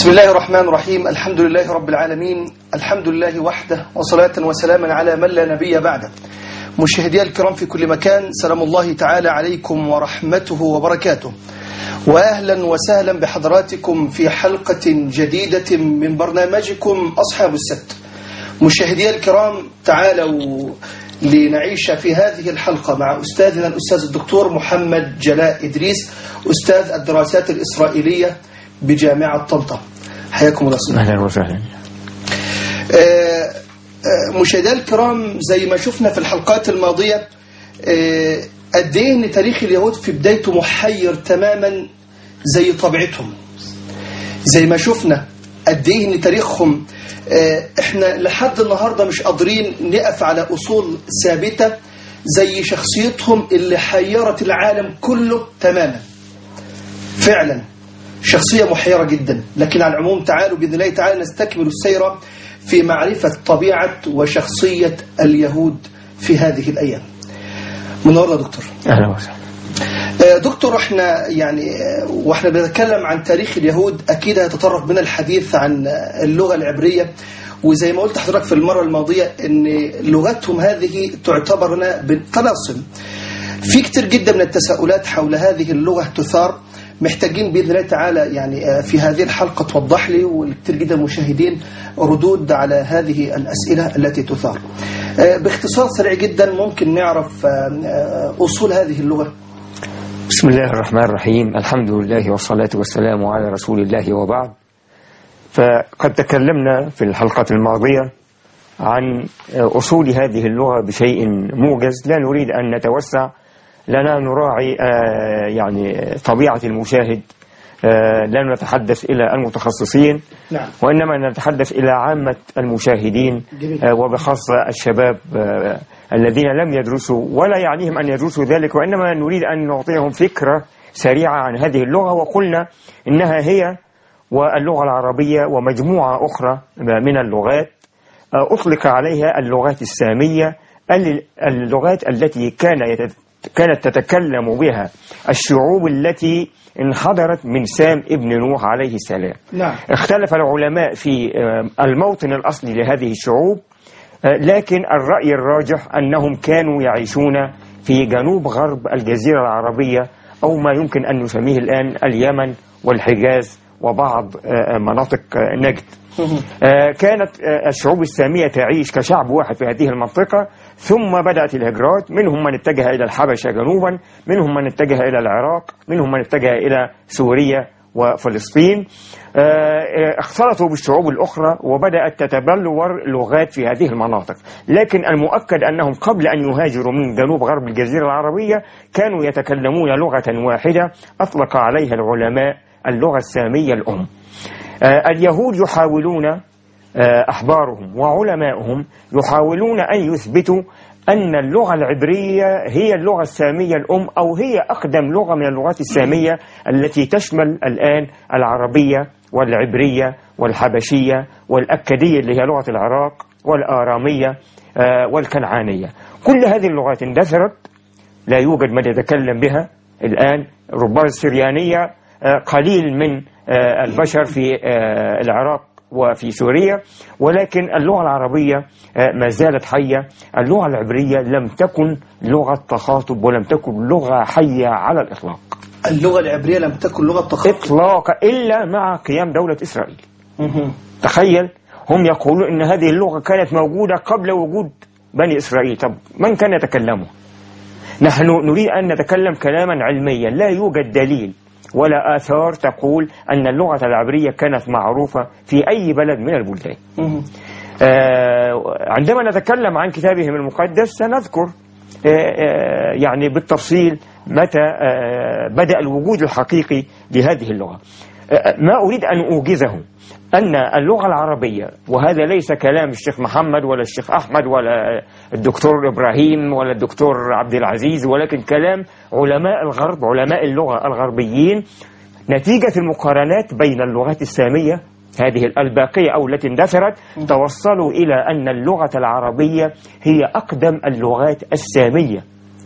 بسم الله الرحمن الرحيم الحمد لله رب العالمين الحمد لله وحده وصلاة وسلاما على من لا نبي بعده مشاهدي الكرام في كل مكان سلام الله تعالى عليكم ورحمته وبركاته وأهلا وسهلا بحضراتكم في حلقة جديدة من برنامجكم أصحاب السبت مشاهدي الكرام تعالوا لنعيش في هذه الحلقة مع أستاذنا الأستاذ الدكتور محمد جلاء إدريس أستاذ الدراسات الإسرائيلية بجامعة طنطا حياكم الله سبحانه اهلا وسهلا مشاهدينا الكرام زي ما شفنا في الحلقات الماضية آه، قد ايه ان تاريخ اليهود في بدايته محير تماما زي طبيعتهم زي ما شفنا قد ايه ان تاريخهم آه، احنا لحد النهارده مش قادرين نقف على اصول ثابته زي شخصيتهم اللي حيرت العالم كله تماما فعلا شخصية محيرة جدا لكن على العموم تعالوا بإذن الله تعالى نستكمل السير في معرفة طبيعة وشخصية اليهود في هذه الأيام منورنا دكتور اهلا وسهلا آه، دكتور احنا يعني آه، واحنا بنتكلم عن تاريخ اليهود اكيد هيتطرق بنا الحديث عن آه، اللغه العبريه وزي ما قلت لحضرتك في المره الماضيه ان لغتهم هذه تعتبر هنا بالطلاسم في كتير جدا من التساؤلات حول هذه اللغه تثار محتاجين باذن الله تعالى يعني آه، في هذه الحلقه توضح لي والكثير جدا من المشاهدين ردود على هذه الاسئله التي تثار. آه، باختصار سريع جدا ممكن نعرف آه، آه، اصول هذه اللغه بسم الله الرحمن الرحيم الحمد لله والصلاة والسلام على رسول الله وبعد فقد تكلمنا في الحلقة الماضية عن أصول هذه اللغة بشيء موجز لا نريد أن نتوسع لنا نراعي آه، يعني طبيعة المشاهد آه، لا نتحدث إلى المتخصصين نعم وإنما نتحدث إلى عامة المشاهدين جميل. آه، وبخاصة الشباب آه، الذين لم يدرسوا ولا يعنيهم أن يدرسوا ذلك وإنما نريد أن نعطيهم فكرة سريعة عن هذه اللغة وقلنا إنها هي واللغة العربية ومجموعة أخرى من اللغات آه، أطلق عليها اللغات السامية ال- اللغات التي كان يتت- كانت تتكلم بها الشعوب التي انحدرت من سام ابن نوح عليه السلام نعم اختلف العلماء في آه، الموطن الأصلي لهذه الشعوب آه، لكن الرأي الراجح أنهم كانوا يعيشون في جنوب غرب الجزيرة العربية أو ما يمكن أن نسميه الآن اليمن والحجاز وبعض آه، مناطق آه، نجد آه، كانت آه، الشعوب السامية تعيش كشعب واحد في هذه المنطقة ثم بدأت الهجرات منهم من اتجه إلى الحبشة جنوبا منهم من اتجه إلى العراق منهم من اتجه إلى سوريا وفلسطين آه، آه، اختلطوا بالشعوب الأخرى وبدأت تتبلور لغات في هذه المناطق لكن المؤكد أنهم قبل أن يهاجروا من جنوب غرب الجزيرة العربية كانوا يتكلمون لغة واحدة أطلق عليها العلماء اللغة السامية الأم آه، اليهود يحاولون آه، أحبارهم وعلماؤهم يحاولون أن يثبتوا أن اللغة العبرية هي اللغة السامية الأم أو هي أقدم لغة من اللغات السامية التي تشمل الآن العربية والعبرية والحبشية والأكدية اللي هي لغة العراق والآرامية آه، والكنعانية كل هذه اللغات اندثرت لا يوجد من يتكلم بها الآن ربما السريانية آه، قليل من آه، البشر في آه، العراق وفي سوريا ولكن اللغة العربية آه، ما زالت حية اللغة العبرية لم تكن لغة تخاطب ولم تكن لغة حية على الإطلاق اللغة العبرية لم تكن لغة تخاطب إطلاقا إلا مع قيام دولة إسرائيل مهم. تخيل هم يقولون ان هذه اللغه كانت موجوده قبل وجود بني اسرائيل طب من كان يتكلمها نحن نريد ان نتكلم كلاما علميا لا يوجد دليل ولا اثار تقول ان اللغه العبريه كانت معروفه في اي بلد من البلدان مهم. آه، عندما نتكلم عن كتابهم المقدس سنذكر آه، آه، يعني بالتفصيل متى آه، بدأ الوجود الحقيقي لهذه اللغة آه، ما أريد أن أوجزه أن اللغة العربية وهذا ليس كلام الشيخ محمد ولا الشيخ أحمد ولا الدكتور إبراهيم ولا الدكتور عبد العزيز ولكن كلام علماء الغرب علماء اللغة الغربيين نتيجة المقارنات بين اللغات السامية هذه الباقية أو التي اندثرت توصلوا إلى أن اللغة العربية هي أقدم اللغات السامية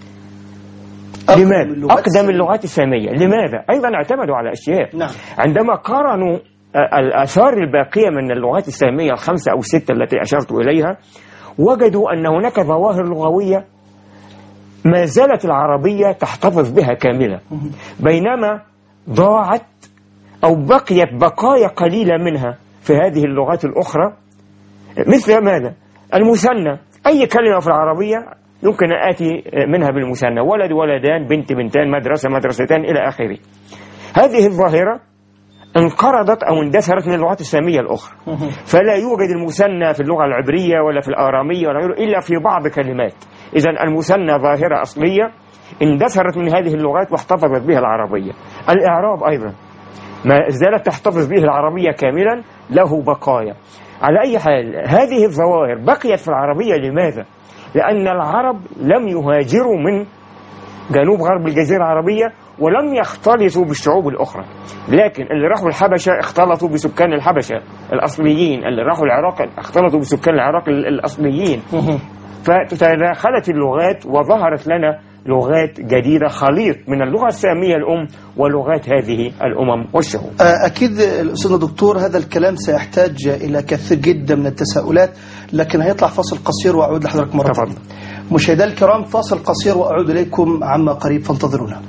أقدم لماذا؟ اللغات أقدم السامية. اللغات السامية لماذا؟ أيضا اعتمدوا على أشياء نعم عندما قارنوا الآثار الباقية من اللغات السامية الخمسة أو الستة التي أشرت إليها وجدوا أن هناك ظواهر لغوية ما زالت العربية تحتفظ بها كاملة بينما ضاعت أو بقيت بقايا قليلة منها في هذه اللغات الأخرى مثل ماذا؟ المثنى أي كلمة في العربية يمكن أن آتي منها بالمثنى ولد ولدان بنت بنتان مدرسة مدرستان إلى آخره هذه الظاهرة انقرضت أو اندثرت من اللغات السامية الأخرى فلا يوجد المثنى في اللغة العبرية ولا في الآرامية ولا غيره إلا في بعض كلمات إذا المثنى ظاهرة أصلية اندثرت من هذه اللغات واحتفظت بها العربية الإعراب أيضا ما زالت تحتفظ به العربية كاملا له بقايا على أي حال هذه الظواهر بقيت في العربية لماذا؟ لأن العرب لم يهاجروا من جنوب غرب الجزيرة العربية ولم يختلطوا بالشعوب الأخرى لكن اللي راحوا الحبشة اختلطوا بسكان الحبشة الأصليين اللي راحوا العراق اختلطوا بسكان العراق الأصليين فتداخلت اللغات وظهرت لنا لغات جديدة خليط من اللغة السامية الأم ولغات هذه الأمم والشعوب أكيد الأستاذ الدكتور هذا الكلام سيحتاج إلى كثير جدا من التساؤلات لكن هيطلع فاصل قصير وأعود لحضرتك مرة تفضل. مشاهدينا الكرام فاصل قصير وأعود إليكم عما قريب فانتظرونا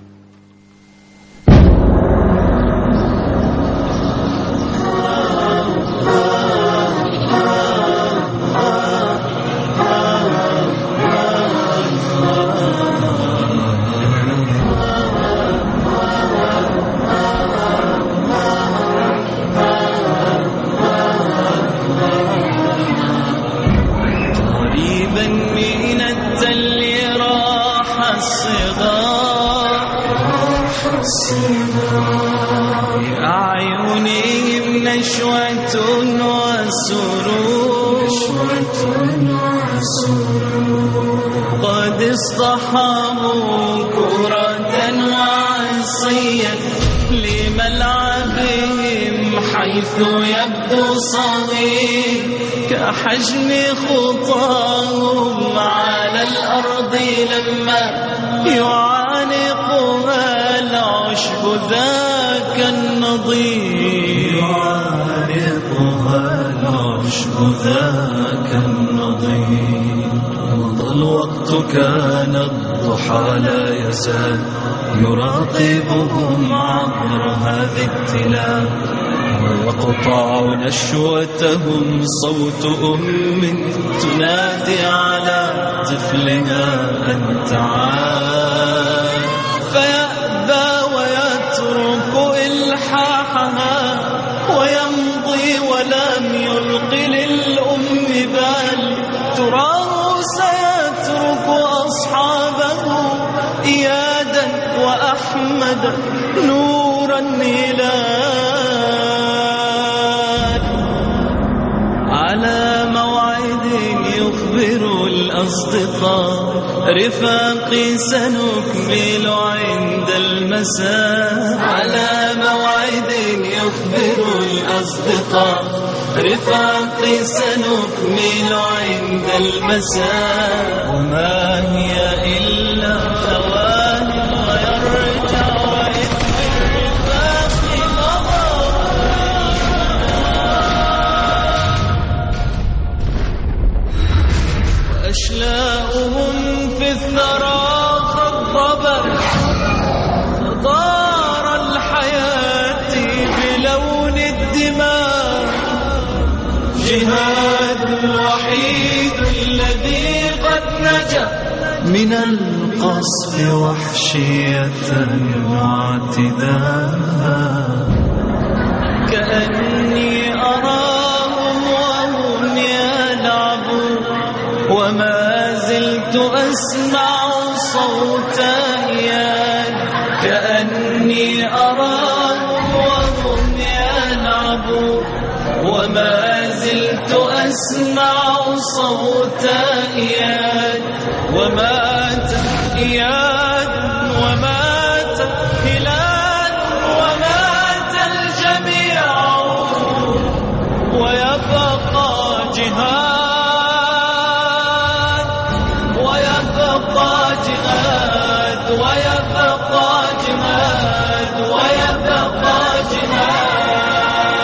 قريبا من التل راح الصغار بأعينهم نشوة وسرور قد اصطحبوا كرة وعصيا لملعبهم حيث يبدو صغير كحجم خطاهم على الأرض لما يعانقها العشب ذاك النظير يعانقها العشب ذاك النظير مضى الوقت كان الضحى لا يزال يراقبهم عبر هذه التلال ويقطع نشوتهم صوت أم تنادي على طفلها أن تعال فيأبى ويترك إلحاحها ويمضي ولم يلق للأم بال تراه سيترك أصحابه إيادا وأحمد نور الهلال على موعد يخبر الأصدقاء رفاقي سنكمل عند المساء على موعد يخبر الأصدقاء رفاقي سنكمل عند المساء وما هي إلا ثواني ويرجع وإذ بالرفاق مضى وأشلاؤهم في الثرى خضبت دار الحياة بلون الدماء جهاد الوحيد الذي قد نجا من القصف وحشية واعتداء كأني أراهم وهم يلعبون وما زلت أسمع صوت إياد كأني أراهم وهم يلعبون وما زلت أسمع صوت إياد ومات إياد ومات هلال ومات الجميع ويبقى جهاد ويبقى جهاد ويبقى جهاد ويبقى جهاد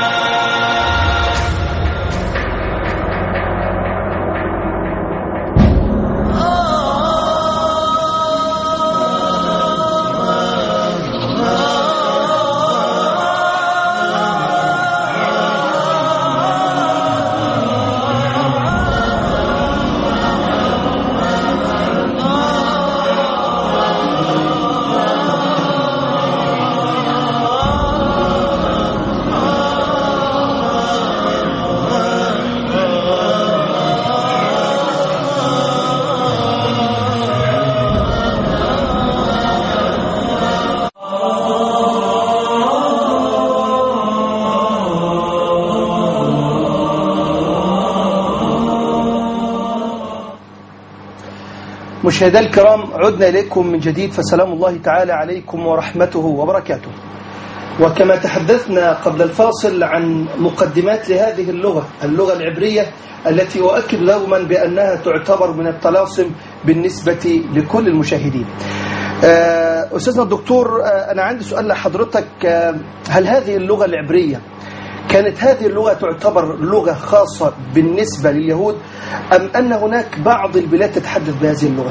مشاهدي الكرام عدنا إليكم من جديد فسلام الله تعالى عليكم ورحمته وبركاته وكما تحدثنا قبل الفاصل عن مقدمات لهذه اللغة اللغة العبرية التي أؤكد دوما بأنها تعتبر من الطلاسم بالنسبة لكل المشاهدين آه، أستاذنا الدكتور آه، أنا عندي سؤال لحضرتك آه، هل هذه اللغة العبرية كانت هذه اللغة تعتبر لغة خاصة بالنسبة لليهود أم أن هناك بعض البلاد تتحدث بهذه اللغة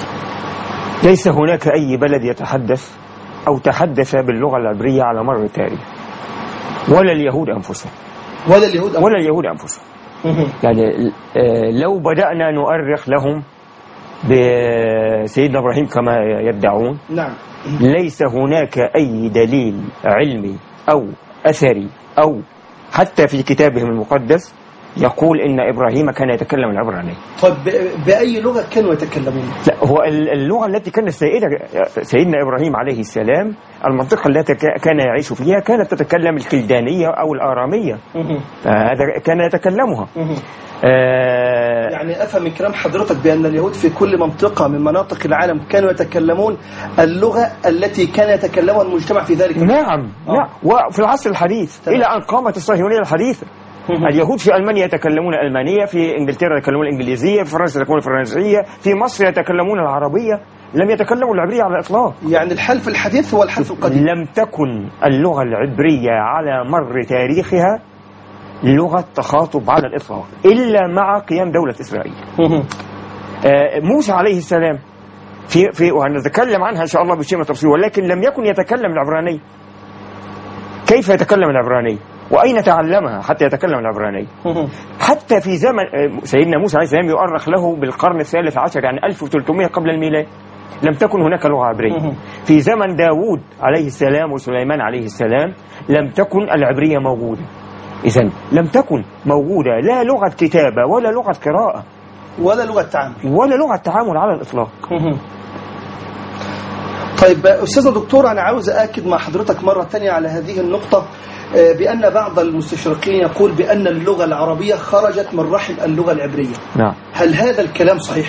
ليس هناك أي بلد يتحدث أو تحدث باللغة العبرية على مر التاريخ ولا اليهود أنفسهم ولا اليهود أم ولا اليهود أنفسهم مهم. يعني آه، لو بدأنا نؤرخ لهم بسيدنا إبراهيم كما يدعون نعم ليس هناك أي دليل علمي أو أثري أو حتى في كتابهم المقدس يقول إن إبراهيم كان يتكلم العبرانية طيب ب- بأي لغة كانوا يتكلمون لا هو ال- اللغة التي كان سيدنا, سيدنا إبراهيم عليه السلام المنطقة التي ك- كان يعيش فيها كانت تتكلم الكلدانية أو الآرامية مهم. هذا كان يتكلمها مهم. آه يعني أفهم من كلام حضرتك بأن اليهود في كل منطقة من مناطق العالم كانوا يتكلمون اللغة التي كان يتكلمها المجتمع في ذلك نعم نعم وفي العصر الحديث تمام. إلى أن قامت الصهيونية الحديثة مهم. اليهود في ألمانيا يتكلمون الألمانية في إنجلترا يتكلمون الإنجليزية في فرنسا يتكلمون الفرنسية في مصر يتكلمون العربية لم يتكلموا العبرية على الإطلاق يعني الحلف الحديث هو الحلف القديم لم تكن اللغة العبرية على مر تاريخها لغة تخاطب على الإطلاق إلا مع قيام دولة إسرائيل مهم. آه، موسى عليه السلام في في وهنتكلم عنها ان شاء الله بشيء من التفصيل ولكن لم يكن يتكلم العبرانيه. كيف يتكلم العبرانيه؟ واين تعلمها حتى يتكلم العبرانيه؟ مهم. حتى في زمن آه، سيدنا موسى عليه السلام يؤرخ له بالقرن الثالث عشر يعني 1300 قبل الميلاد. لم تكن هناك لغه عبريه. مهم. في زمن داوود عليه السلام وسليمان عليه السلام لم تكن العبريه موجوده. اذا لم تكن موجوده لا لغه كتابه ولا لغه قراءه ولا لغة تعامل ولا لغه تعامل على الاطلاق. مهم. طيب أستاذ دكتور أنا عاوز أأكد مع حضرتك مرة تانية على هذه النقطة آه، بأن بعض المستشرقين يقول بأن اللغة العربية خرجت من رحم اللغة العبرية نعم هل هذا الكلام صحيح؟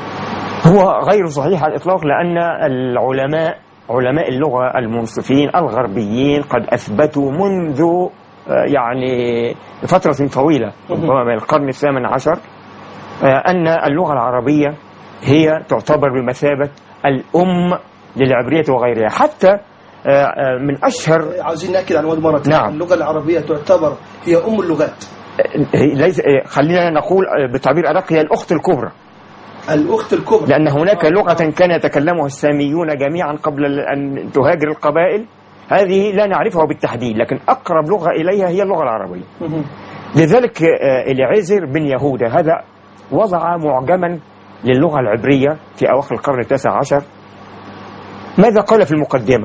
هو غير صحيح على الإطلاق لأن العلماء علماء اللغة المنصفين الغربيين قد أثبتوا منذ آه، يعني فترة طويلة ربما من القرن الثامن عشر آه، أن اللغة العربية هي تعتبر بمثابة الأم للعبرية وغيرها حتى آه، آه، من أشهر عاوزين نأكد عن مرة تانية. نعم. اللغة العربية تعتبر هي أم اللغات هي ليس آه، خلينا نقول آه، بتعبير أدق هي الأخت الكبرى الأخت الكبرى لأن هناك لغة كان يتكلمها الساميون جميعا قبل أن تهاجر القبائل هذه لا نعرفها بالتحديد لكن أقرب لغة إليها هي اللغة العربية مهم. لذلك آه، العزر بن يهوذا هذا وضع معجما للغة العبرية في أواخر القرن التاسع عشر ماذا قال في المقدمة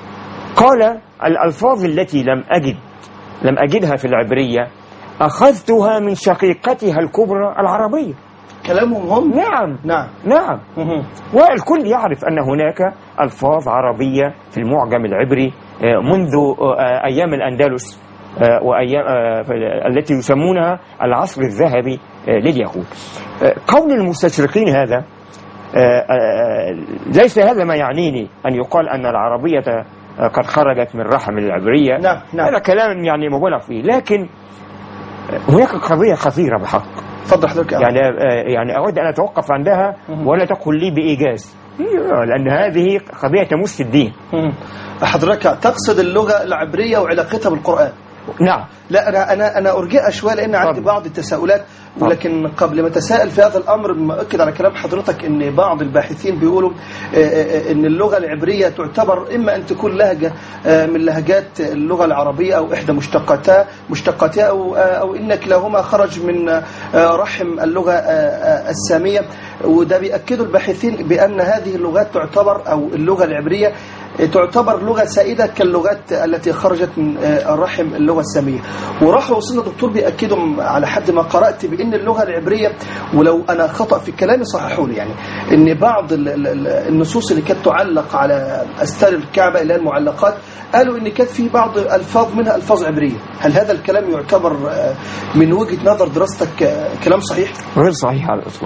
قال الألفاظ التي لم أجد لم أجدها في العبرية أخذتها من شقيقتها الكبرى العربية كلامهم هم نعم نعم نعم مهم. والكل يعرف أن هناك ألفاظ عربية في المعجم العبري آه، منذ آه، أيام الأندلس آه، وأيام آه، ف- التي يسمونها العصر الذهبي آه، لليهود آه، قول المستشرقين هذا آه، آه، ليس هذا ما يعنيني أن يقال أن العربية آه، قد خرجت من رحم العبرية نعم، نعم. هذا كلام يعني مبالغ فيه لكن آه، هناك قضية خطيرة بحق اتفضل حضرتك يعني آه، يعني اود ان اتوقف عندها مهم. ولا تقل لي بايجاز لان هذه قضيه تمس الدين مهم. حضرتك تقصد اللغة العبرية وعلاقتها بالقرآن نعم لا انا انا انا ارجئها شويه لان عندي اتفضل. بعض التساؤلات ولكن قبل ما اتساءل في هذا الامر مؤكد على كلام حضرتك ان بعض الباحثين بيقولوا آه، آه، ان اللغه العبريه تعتبر اما ان تكون لهجه آه، من لهجات اللغه العربيه او احدى مشتقاتها مشتقاتها او آه، او ان كلاهما خرج من آه، رحم اللغه آه، آه، الساميه وده بياكدوا الباحثين بان هذه اللغات تعتبر او اللغه العبريه تعتبر لغة سائدة كاللغات التي خرجت من آه، رحم اللغة السامية وراحوا وصلنا دكتور بيأكدوا على حد ما قرأت بأن اللغة العبرية ولو أنا خطأ في كلامي صححوا لي يعني أن بعض ال- ال- ال- النصوص اللي كانت تعلق على أستار الكعبة اللي هي المعلقات قالوا أن كانت في بعض ألفاظ منها ألفاظ عبرية هل هذا الكلام يعتبر آه، من وجهة نظر دراستك آه، كلام صحيح؟ غير صحيح على الاطلاق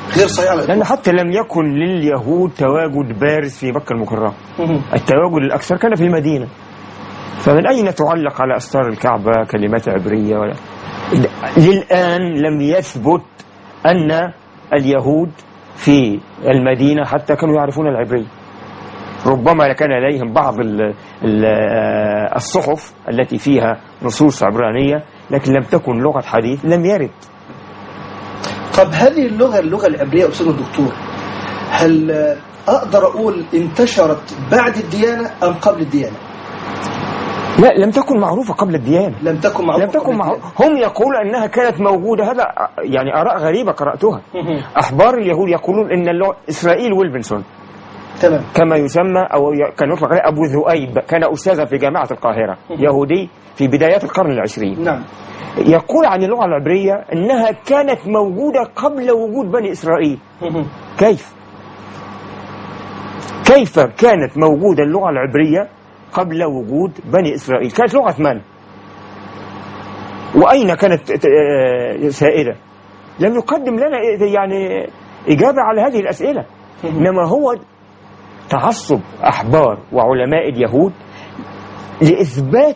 غير صحيح على لأن حتى لم يكن لليهود تواجد بارز في مكة المكرمة مهم. التواجد الأكثر كان في المدينة فمن أين تعلق على أستار الكعبة كلمات عبرية ولا للآن لم يثبت أن اليهود في المدينة حتى كانوا يعرفون العبرية ربما كان لديهم بعض ال ال الصحف التي فيها نصوص عبرانية لكن لم تكن لغة حديث لم يرد طب هذه اللغة اللغة العبرية أستاذ الدكتور هل آه، أقدر أقول انتشرت بعد الديانة أم قبل الديانة؟ لا لم تكن معروفة قبل الديانة لم تكن معروفة لم تكن قبل معروفة هم يقولون أنها كانت موجودة هذا يعني آراء غريبة قرأتها الديانة. أحبار اليهود يقولون أن اللغة إسرائيل ويلبنسون تمام كما يسمى أو ي- كان يطلق عليه أبو ذؤيب كان أستاذا في جامعة القاهرة يهودي في بدايات القرن العشرين نعم يقول عن اللغة العبرية أنها كانت موجودة قبل وجود بني إسرائيل كيف؟ كيف كانت موجودة اللغة العبرية قبل وجود بني إسرائيل كانت لغة من؟ وأين كانت آه، سائدة؟ لم يقدم لنا يعني إجابة على هذه الأسئلة إنما هو تعصب أحبار وعلماء اليهود لإثبات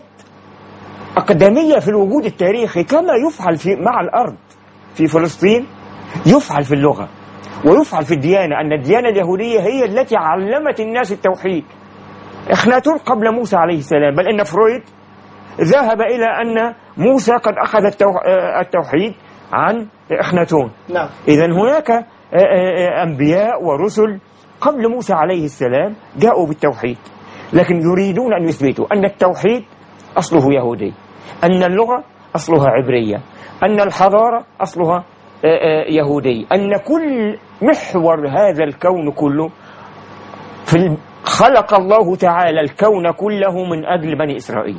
أقدمية في الوجود التاريخي كما يفعل في مع الأرض في فلسطين يفعل في اللغة ويفعل في الديانة أن الديانة اليهودية هي التي علمت الناس التوحيد إخناتون قبل موسى عليه السلام بل إن فرويد ذهب إلى أن موسى قد أخذ التو- آه، التوحيد عن إخناتون نعم إذا هناك آه، آه، أنبياء ورسل قبل موسى عليه السلام جاءوا بالتوحيد لكن يريدون أن يثبتوا أن التوحيد أصله يهودي أن اللغة أصلها عبرية أن الحضارة أصلها آه، آه، يهودي أن كل محور هذا الكون كله في ال- خلق الله تعالى الكون كله من أجل بني إسرائيل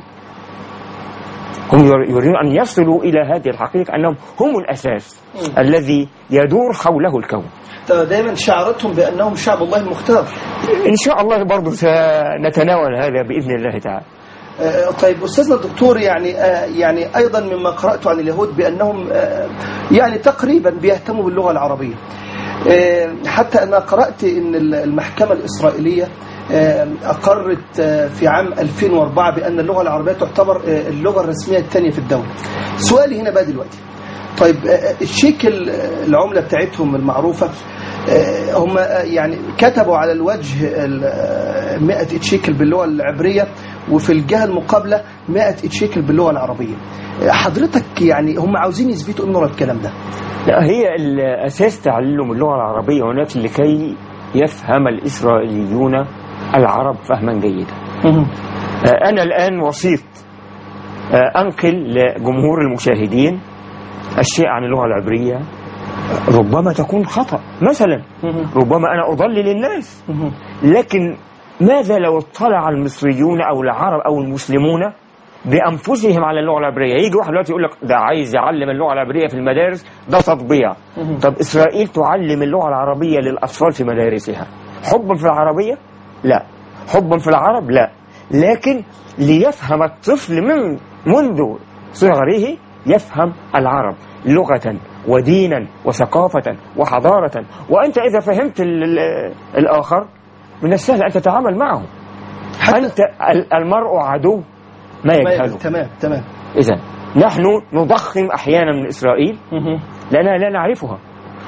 هم ير- يريدون أن يصلوا إلى هذه الحقيقة أنهم هم الأساس مم. الذي يدور حوله الكون دائما شعرتهم بأنهم شعب الله المختار إن شاء الله برضو سنتناول هذا بإذن الله تعالى آه، طيب أستاذنا الدكتور يعني آه، يعني أيضا مما قرأت عن اليهود بأنهم آه، يعني تقريبا بيهتموا باللغة العربية آه، حتى أنا قرأت أن المحكمة الإسرائيلية آه، أقرت آه، في عام 2004 بأن اللغة العربية تعتبر آه، اللغة الرسمية الثانية في الدولة سؤالي هنا بقى دلوقتي طيب آه، الشيكل آه، العملة بتاعتهم المعروفة آه، هم آه، يعني كتبوا على الوجه ال- آه، 100 شيكل باللغة العبرية وفي الجهة المقابلة 100 شيكل باللغة العربية آه، حضرتك يعني هم عاوزين يثبتوا انه الكلام ده لا هي الأساس تعلم اللغة العربية هناك لكي يفهم الإسرائيليون العرب فهما جيدا آه، أنا الآن وسيط آه، أنقل لجمهور المشاهدين الشيء عن اللغة العبرية ربما تكون خطأ مثلا ربما أنا أضلل الناس لكن ماذا لو اطلع المصريون أو العرب أو المسلمون بأنفسهم على اللغة العبرية يجي واحد دلوقتي يقول لك ده عايز يعلم اللغة العبرية في المدارس ده تطبيع طب إسرائيل تعلم اللغة العربية للأطفال في مدارسها حبا في العربية لا حبا في العرب لا لكن ليفهم الطفل من منذ صغره يفهم العرب لغة ودينا وثقافة وحضارة وأنت إذا فهمت ال- ال- الآخر من السهل أن تتعامل معه أنت ال- المرء عدو ما يجهله تمام تمام إذا نحن نضخم أحيانا من إسرائيل لأننا لا نعرفها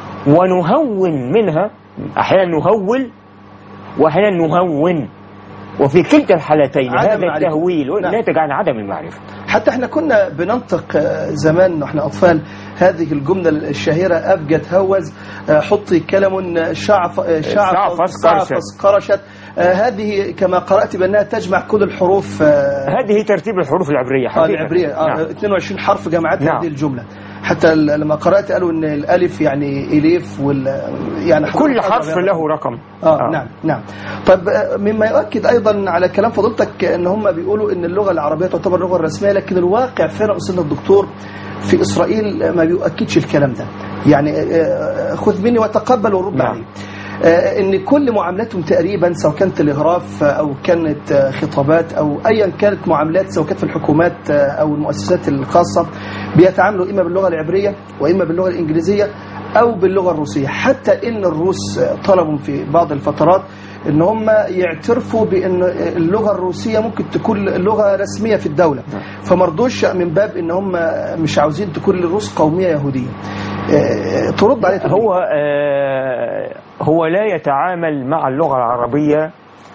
ونهون منها أحيانا نهول وأحيانا نهون وفي كلتا الحالتين عدم هذا المعرفة. التهويل نعم. ناتج عن عدم المعرفة حتى احنا كنا بننطق آه، زمان واحنا اطفال هذه الجمله الشهيره ابجد هوز آه، حطي كلم شعف آه، شعفص شعفص قرشت. قرشت آه، هذه كما قرات بانها تجمع كل الحروف آه، هذه ترتيب الحروف العبرية آه، حقيقة. العبريه آه، نعم. 22 حرف جمعت نعم. هذه الجمله حتى ال- لما قرات قالوا ان الالف يعني اليف وال يعني كل حروف حرف عربية. له رقم آه, نعم نعم طب آه، مما يؤكد ايضا على كلام فضيلتك ان هم بيقولوا ان اللغه العربيه تعتبر اللغه الرسميه لكن الواقع فعلا استاذنا الدكتور في اسرائيل ما بيؤكدش الكلام ده يعني آه، خذ مني وتقبل ورد نعم. عليه آه، ان كل معاملاتهم تقريبا سواء كانت الاغراف آه، او كانت آه، خطابات او ايا كانت معاملات سواء كانت في الحكومات آه، او المؤسسات الخاصه بيتعاملوا اما باللغه العبريه واما باللغه الانجليزيه أو باللغة الروسية حتى إن الروس طلبوا في بعض الفترات إن هم يعترفوا بأن اللغة الروسية ممكن تكون لغة رسمية في الدولة فمرضوش من باب إن هم مش عاوزين تكون للروس قومية يهودية آه، ترد عليه تقول هو آه هو لا يتعامل مع اللغة العربية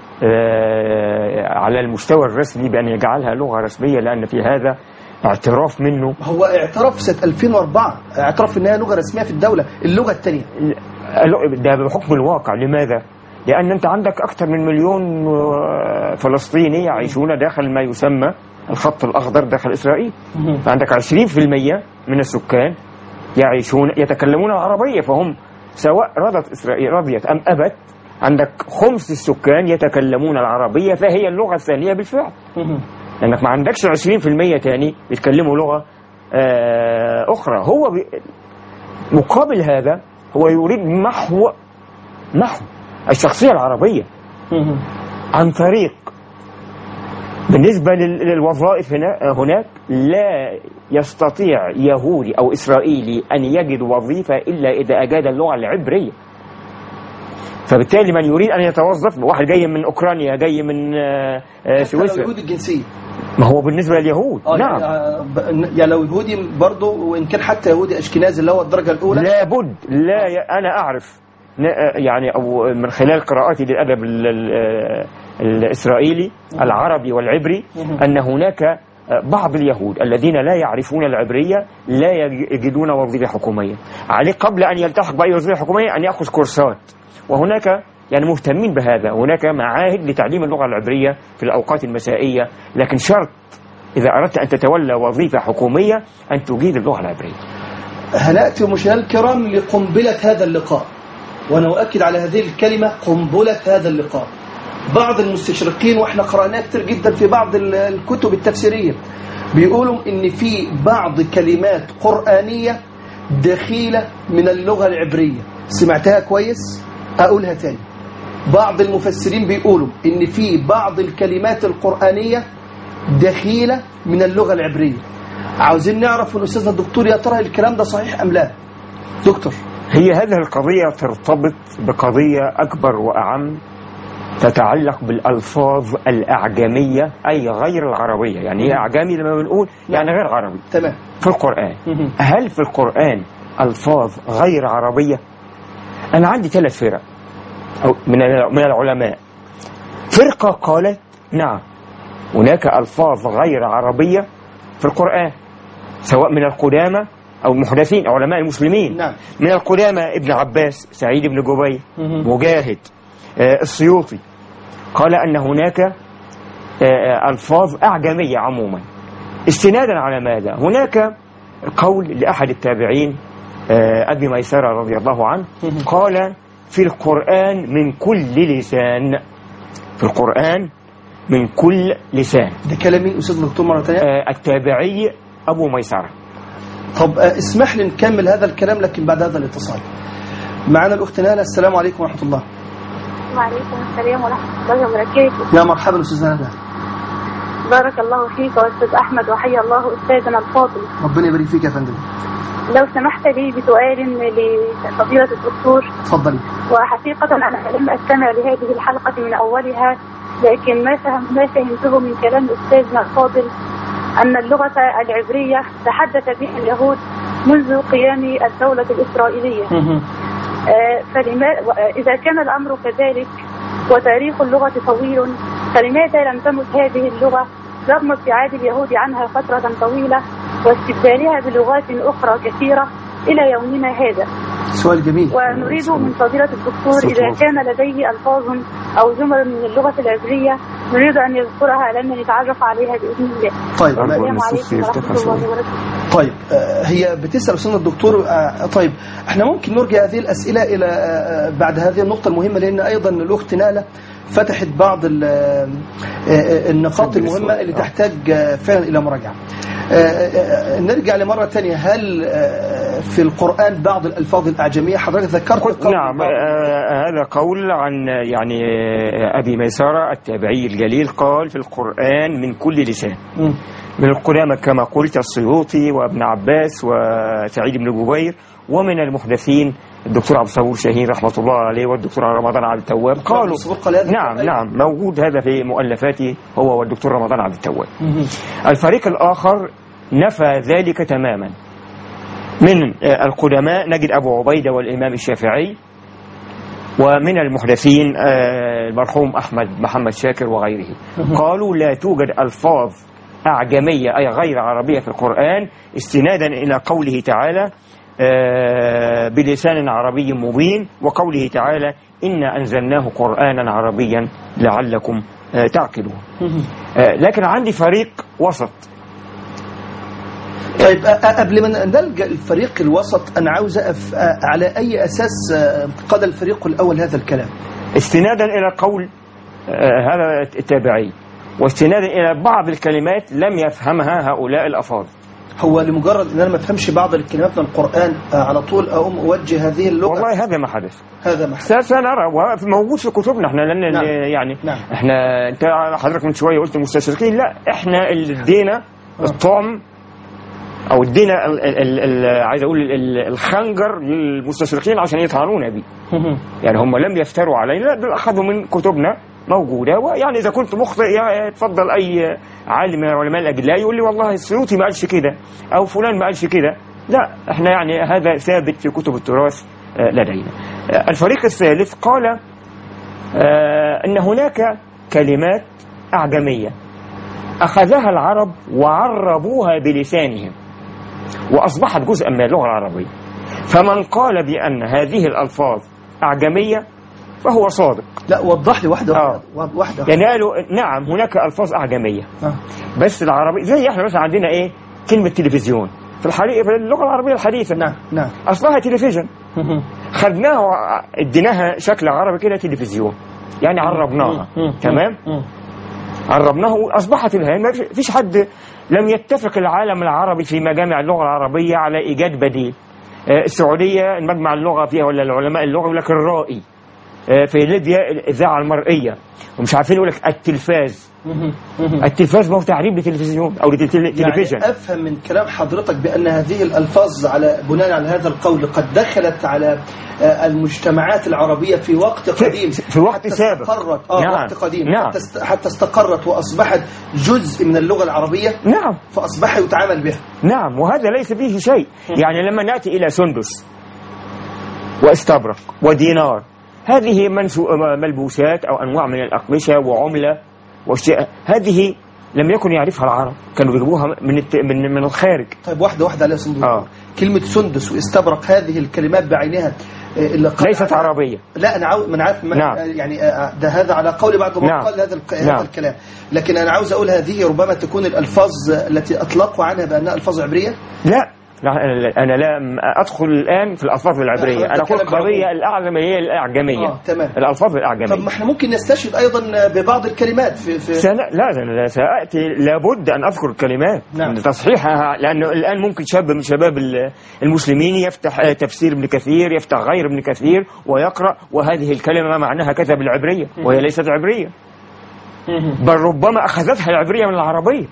آه على المستوى الرسمي بأن يجعلها لغة رسمية لأن في هذا اعتراف منه هو اعترف سنة 2004 اعترف إنها لغة رسمية في الدولة اللغة الثانية ده بحكم الواقع لماذا؟ لأن أنت عندك أكثر من مليون آه، فلسطيني يعيشون داخل ما يسمى الخط الأخضر داخل إسرائيل فعندك 20% من السكان يعيشون يتكلمون العربية فهم سواء رضت إسرائيل رضيت أم أبت عندك خمس السكان يتكلمون العربية فهي اللغة الثانية بالفعل لأنك ما عندكش 20% تاني بيتكلموا لغة آه، أخرى هو بي مقابل هذا هو يريد محو محو الشخصية العربية عن طريق بالنسبة لل- للوظائف هنا هناك لا يستطيع يهودي أو إسرائيلي أن يجد وظيفة إلا إذا أجاد اللغة العبرية فبالتالي من يريد أن يتوظف واحد جاي من أوكرانيا جاي من آه، آه، حتى لو سويسرا يهودي الجنسية ما هو بالنسبة لليهود آه، نعم يعني, ب- يعني لو يهودي برضه وإن كان حتى يهودي أشكنازي اللي هو الدرجة الأولى لابد لا ي... انا اعرف ن- يعني او من خلال قراءتي للادب ال... ال... الاسرائيلي العربي والعبري ان هناك بعض اليهود الذين لا يعرفون العبريه لا يج- يجدون وظيفه حكوميه عليه قبل ان يلتحق باي وظيفه حكوميه ان ياخذ كورسات وهناك يعني مهتمين بهذا هناك معاهد لتعليم اللغه العبريه في الاوقات المسائيه لكن شرط اذا اردت ان تتولى وظيفه حكوميه ان تجيد اللغه العبريه هنأتي مشاهدينا الكرام لقنبلة هذا اللقاء وأنا أؤكد على هذه الكلمة قنبلة هذا اللقاء بعض المستشرقين وإحنا قرأناها كتير جدا في بعض ال- الكتب التفسيرية بيقولوا إن في بعض كلمات قرآنية دخيلة من اللغة العبرية سمعتها كويس أقولها تاني بعض المفسرين بيقولوا إن في بعض الكلمات القرآنية دخيلة من اللغة العبرية عاوزين نعرف من أستاذنا الدكتور يا ترى الكلام ده صحيح أم لا دكتور هي هذه القضية ترتبط بقضية أكبر وأعم تتعلق بالألفاظ الأعجمية أي غير العربية يعني هي أعجمي لما بنقول يعني غير عربي تمام في القرآن هل في القرآن ألفاظ غير عربية أنا عندي ثلاث فرق أو من من العلماء فرقة قالت نعم هناك ألفاظ غير عربية في القرآن سواء من القدامى أو المحدثين علماء المسلمين نعم. من القدامى ابن عباس سعيد بن جبير مجاهد آه، السيوطي قال أن هناك آه، ألفاظ أعجمية عموما استنادا على ماذا هناك قول لأحد التابعين آه، أبي ميسرة رضي الله عنه قال في القرآن من كل لسان في القرآن من كل لسان ده كلام مين أستاذ دكتور مرة تانية آه، التابعي أبو ميسرة طب آه، اسمح لي نكمل هذا الكلام لكن بعد هذا الاتصال معنا الأخت نالا السلام عليكم ورحمة الله وعليكم السلام ورحمة الله وبركاته يا مرحبا أستاذ نالا بارك الله فيك وأستاذ أحمد وحيا الله أستاذنا الفاضل ربنا يبارك فيك يا فندم لو سمحت لي بسؤال لفضيلة الدكتور اتفضلي وحقيقة أنا لم أستمع لهذه الحلقة من أولها لكن ما فهم ما فهمته من كلام أستاذنا الفاضل أن اللغة العبرية تحدث بها اليهود منذ قيام الدولة الإسرائيلية آه، فلما آه، إذا كان الأمر كذلك وتاريخ اللغة طويل فلماذا لم تمت هذه اللغة رغم ابتعاد اليهود عنها فترة طويلة واستبدالها بلغات أخرى كثيرة إلى يومنا هذا سؤال جميل ونريد من فضيلة الدكتور صوت إذا واضح. كان لديه ألفاظ أو جمل من اللغة العبرية نريد أن يذكرها لنا نتعرف عليها بإذن الله طيب أرجو السلام أن الصوت عليكم يفتح ورحمة الله شوي. وبركاته طيب آه، هي بتسأل أستاذنا الدكتور آه، طيب احنا ممكن نرجع هذه الأسئلة إلى آه، بعد هذه النقطة المهمة لأن أيضا الأخت نالة فتحت بعض ال- آه، آه، النقاط سجل المهمة السؤال. اللي آه. تحتاج آه، فعلا إلى مراجعة آه، آه، آه، نرجع لمرة تانية هل آه، في القرآن بعض الألفاظ الأعجمية حضرتك ذكرت قول نعم بعض- آه، هذا قول عن يعني آه، أبي ميسرة التابعي الجليل قال في القرآن من كل لسان مم. من القدامى كما قلت السيوطي وابن عباس وسعيد بن جبير ومن المحدثين الدكتور عبد الصبور شاهين رحمة الله عليه والدكتور رمضان عبد التواب قالوا الصبور قال هذا نعم الكلام. نعم موجود هذا في مؤلفاته هو والدكتور رمضان عبد التواب الفريق الآخر نفى ذلك تماما من آه، القدماء نجد أبو عبيدة والإمام الشافعي ومن المحدثين آه، المرحوم أحمد محمد شاكر وغيره قالوا لا توجد ألفاظ أعجمية أي غير عربية في القرآن استنادا إلى قوله تعالى آه، بلسان عربي مبين وقوله تعالى إنا أنزلناه قرآنا عربيا لعلكم آه، تعقلون آه، لكن عندي فريق وسط طيب أ- أ- قبل ما نلجا الفريق الوسط انا عاوز اقف أ- على اي اساس أ، قاد الفريق الاول هذا الكلام استنادا إلى قول آه، هذا التابعي واستنادا إلى بعض الكلمات لم يفهمها هؤلاء الأفاضل هو لمجرد ان انا ما افهمش بعض الكلمات من القران أ، على طول اقوم اوجه هذه اللغه والله هذا ما حدث هذا ما حدث. س- سنرى وموجود في كتبنا احنا لان نعم. يعني نعم. احنا انت حضرتك من شويه قلت المستشرقين لا احنا اللي ادينا الطعم او ادينا ال- ال- ال- عايز اقول ال- ال- الخنجر للمستشرقين عشان يطعنونا بيه يعني هم لم يفتروا علينا لا دول اخذوا من كتبنا موجوده ويعني اذا كنت مخطئ يا- يتفضل اي عالم من علماء الاجلاء يقول لي والله السيوطي ما قالش كده او فلان ما قالش كده لا احنا يعني هذا ثابت في كتب التراث آه، لدينا آه، الفريق الثالث قال آه، ان هناك كلمات اعجميه اخذها العرب وعربوها بلسانهم واصبحت جزءا من اللغه العربيه فمن قال بان هذه الالفاظ اعجميه فهو صادق لا وضح لي واحده آه. واحده واحده يعني قالوا نعم هناك الفاظ اعجميه آه. بس العربي زي احنا مثلا عندنا ايه كلمه تلفزيون في الحقيقه في اللغه العربيه الحديثه نعم نعم اصلها تلفزيون خدناها وع- اديناها شكل عربي كده تلفزيون يعني عربناها تمام عربناه اصبحت الان ما فيش حد لم يتفق العالم العربي في مجامع اللغه العربيه على ايجاد بديل آه، السعوديه المجمع اللغه فيها ولا العلماء اللغه يقول لك الرائي آه، في ليبيا الاذاعه المرئيه ومش عارفين يقول لك التلفاز التلفاز ما هو تعريب لتلفزيون او لتلفزيون يعني افهم من كلام حضرتك بان هذه الالفاظ على بناء على هذا القول قد دخلت على آه، المجتمعات العربيه في وقت في- قديم في وقت حتى سابق. استقرت اه نعم. وقت قديم نعم. حتى است- حتى استقرت واصبحت جزء من اللغه العربيه نعم فاصبح يتعامل بها نعم وهذا ليس فيه شيء يعني لما نأتي إلى سندس واستبرق ودينار هذه منسو- ملبوسات أو أنواع من الأقمشة وعملة واشياء هذه لم يكن يعرفها العرب كانوا بيجيبوها من الت... من من الخارج طيب واحده واحده على سندس آه. كلمه سندس واستبرق هذه الكلمات بعينها آه، اللي قد- ليست عربية لا انا عاوز من عارف من نعم. يعني آه، ده هذا على قول بعض من نعم. قال هذا الك- نعم. هذا الكلام لكن انا عاوز اقول هذه ربما تكون الالفاظ التي اطلقوا عنها بانها الفاظ عبريه لا لا أنا- أنا لا أدخل الآن في الألفاظ العبرية لا، أنا حضرتك أقول تتكلم القضية الأعلم هي الأعجمية اه تمام الألفاظ طب الأعجمية ما احنا ممكن نستشهد ايضا ببعض الكلمات في, في سنة لا لا لا سأتي لابد أن أذكر الكلمات نعم. تصحيحها لأنه الآن ممكن شاب من شباب ال- المسلمين يفتح آه، تفسير ابن كثير يفتح غير ابن كثير ويقرأ وهذه الكلمة معناها كذا بالعبرية وهي ليست عبرية بل ربما أخذتها العبرية من العربية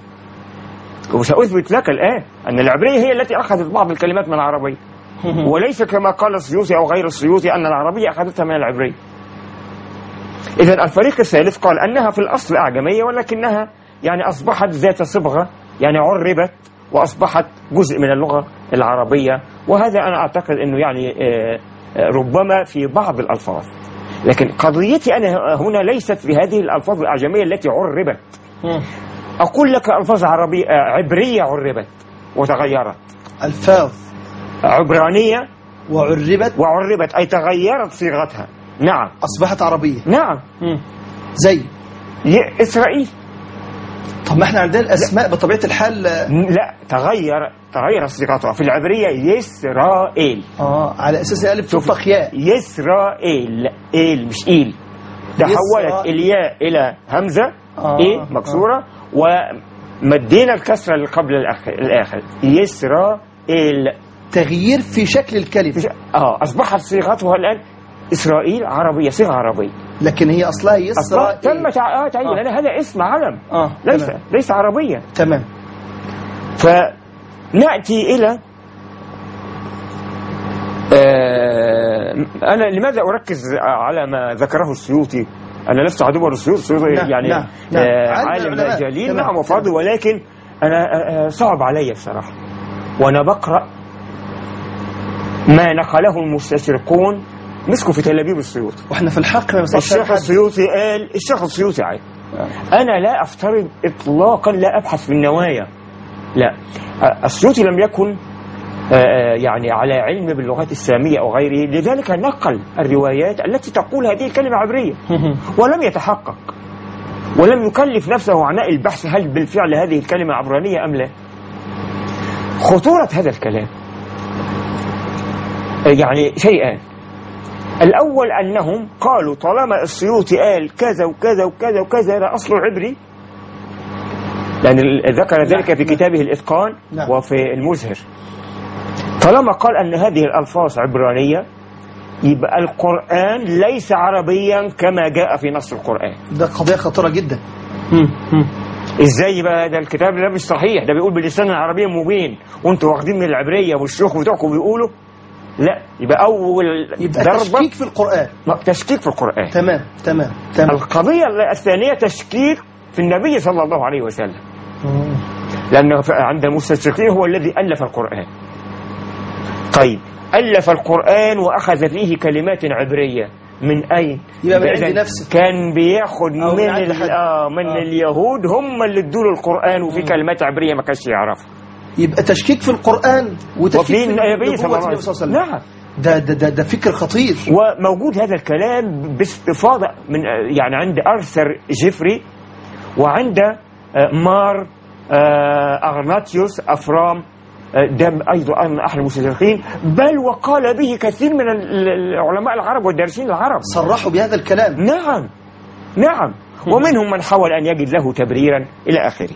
وسأثبت لك الآن أن العبرية هي التي أخذت بعض الكلمات من العربية وليس كما قال السيوطي أو غير السيوطي أن العربية أخذتها من العبرية إذا الفريق الثالث قال أنها في الأصل أعجمية ولكنها يعني أصبحت ذات صبغة يعني عربت وأصبحت جزء من اللغة العربية وهذا أنا أعتقد أنه يعني آه، آه، ربما في بعض الألفاظ لكن قضيتي أنا هنا ليست في هذه الألفاظ الأعجمية التي عربت أقول لك ألفاظ عربية آه، عبرية عربت وتغيرت الفاظ عبرانية وعربت وعربت أي تغيرت صيغتها نعم اصبحت عربيه نعم زي ي- إسرائيل طب ما احنا عندنا الاسماء بطبيعه الحال آه، لا تغير تغير صيغتها في العبرية يسرائيل اه على اساس الالف شوف. تنفخ ياء يسرائيل إيل مش إيل تحولت يسرائيل. الياء إلى همزة آه. إيه مكسورة ومدينا الكسرة اللي قبل الآخر, الآخر يسرائيل تغيير في شكل الكلمه مش- اه أصبحت صيغتها الآن إسرائيل عربية صيغة عربية لكن هي اصلها أصبحت يسرى تم تع- آه تعيين آه. لأن هذا اسم علم اه ليس تمام. ليس عربية تمام فنأتي إلى آه، أنا لماذا أركز على ما ذكره السيوطي أنا لست عدوا للسيوطي السيوطي نعم، يعني نعم، نعم. آه، عالم عالم العلماء. جليل تمام، نعم وفاضل تمام. ولكن أنا آه، آه، صعب علي بصراحة وأنا بقرأ ما نقله المستشرقون مسكوا في تل أبيب السيوطي واحنا في الحق ما بنصحش الشيخ حد. السيوطي قال الشيخ السيوطي عاد أنا لا أفترض إطلاقا لا أبحث في النوايا لا آه، السيوطي لم يكن آه، آه، يعني على علم باللغات السامية أو غيره لذلك نقل الروايات التي تقول هذه الكلمة عبرية ولم يتحقق ولم يكلف نفسه عناء البحث هل بالفعل هذه الكلمة عبرانية أم لا خطورة هذا الكلام آه، يعني شيئان الأول أنهم قالوا طالما السيوطي قال كذا وكذا وكذا وكذا هذا أصله عبري لأن ال- ذكر ذلك في كتابه الإتقان نعم. وفي المزهر طالما قال أن هذه الألفاظ عبرانية يبقى القرآن ليس عربيا كما جاء في نص القرآن ده قضيه خطيره جدا ازاي يبقى ده الكتاب ده مش صحيح ده بيقول باللسان العربي مبين وانتوا واخدين من العبريه والشيوخ بتوعكم بيقولوا لا يبقى اول يبقى ضربه تشكيك في القران تشكيك في القرآن تمام تمام تمام القضية الثانية تشكيك في النبي صلى الله عليه وسلم لأنه ف- عند المستشرقين هو الذي ألف القرآن طيب ألف القرآن وأخذ فيه كلمات عبرية من أين؟ يبقى من عند إذن نفسه. كان بياخد أو من من, عند ال- حد. آه من آه. آه. اليهود هم اللي ادوا له القرآن وفي كلمات عبرية ما كانش يعرفها يبقى تشكيك في القران وتشكيك وفي في النبي صلى الله نبوة عليه النبي وسلم عليه نعم ده ده ده, ده فكر خطير وموجود هذا الكلام باستفاضة من يعني عند أرثر جيفري وعند آه، مار آه، أغناطيوس أفرام آه، ده أيضا أحد المستشرقين بل وقال به كثير من ال- العلماء العرب والدارسين العرب صرحوا بهذا الكلام نعم نعم ومنهم من حاول أن يجد له تبريرا إلى آخره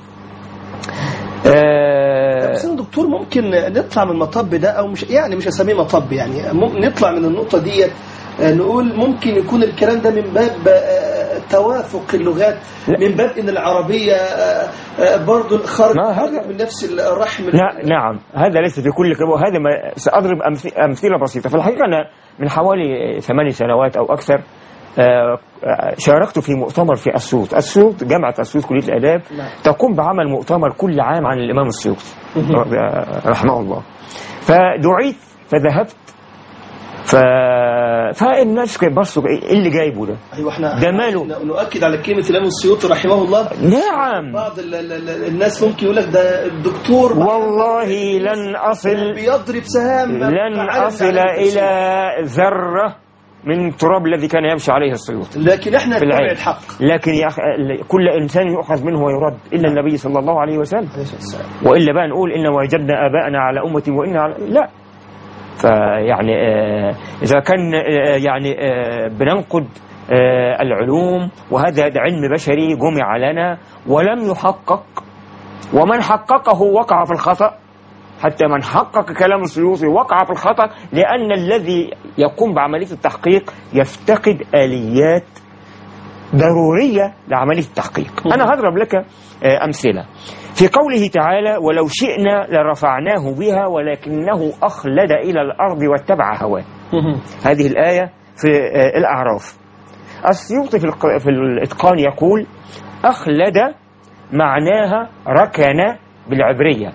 آه، بس أنا دكتور ممكن نطلع من المطب ده او مش يعني مش اسميه مطب يعني ممكن نطلع من النقطه ديت آه، نقول ممكن يكون الكلام ده من باب آه، توافق اللغات لا. من باب ان العربيه آه، آه، برضو خرج ما هذا- من نفس الرحم نا- نعم هذا ليس في كل كلمة وهذا ما سأضرب أمث- أمثلة بسيطة في الحقيقة أنا من حوالي ثماني سنوات أو أكثر آه، آه، شاركت في مؤتمر في أسيوط أسيوط جامعة أسيوط كلية الآداب نعم. تقوم بعمل مؤتمر كل عام عن الإمام السيوطي آه، رحمه الله فدعيت فذهبت ف... فالناس كانت بصوا ايه اللي جايبه ده ايوه احنا ده ماله؟ ن- نؤكد على كلمه الامام السيوطي رحمه الله نعم بعض ال- ال- ال- الناس ممكن يقول لك ده الدكتور والله لن أصل بيضرب سهام لن على أصل العالم التفسير. إلى ذرة من التراب الذي كان يمشي عليه السيوط لكن احنا في نتبع العلم الحق لكن يا أخ... كل إنسان يؤخذ منه ويرد إلا النبي صلى الله عليه وسلم عليه الصلاة والسلام. وإلا بقى نقول إن وجدنا آباءنا على أمة وإنا على لا فيعني آه إذا كان آه يعني آه بننقد آه العلوم وهذا علم بشري جمع لنا ولم يحقق ومن حققه وقع في الخطأ حتى من حقق كلام السيوطي وقع في الخطأ لأن الذي يقوم بعملية التحقيق يفتقد آليات ضرورية لعملية التحقيق أنا هضرب لك آه، أمثلة في قوله تعالى ولو شئنا لرفعناه بها ولكنه أخلد إلى الأرض واتبع هواه هذه الآية في آه، الأعراف السيوطي في, الق- في الإتقان يقول أخلد معناها ركن بالعبرية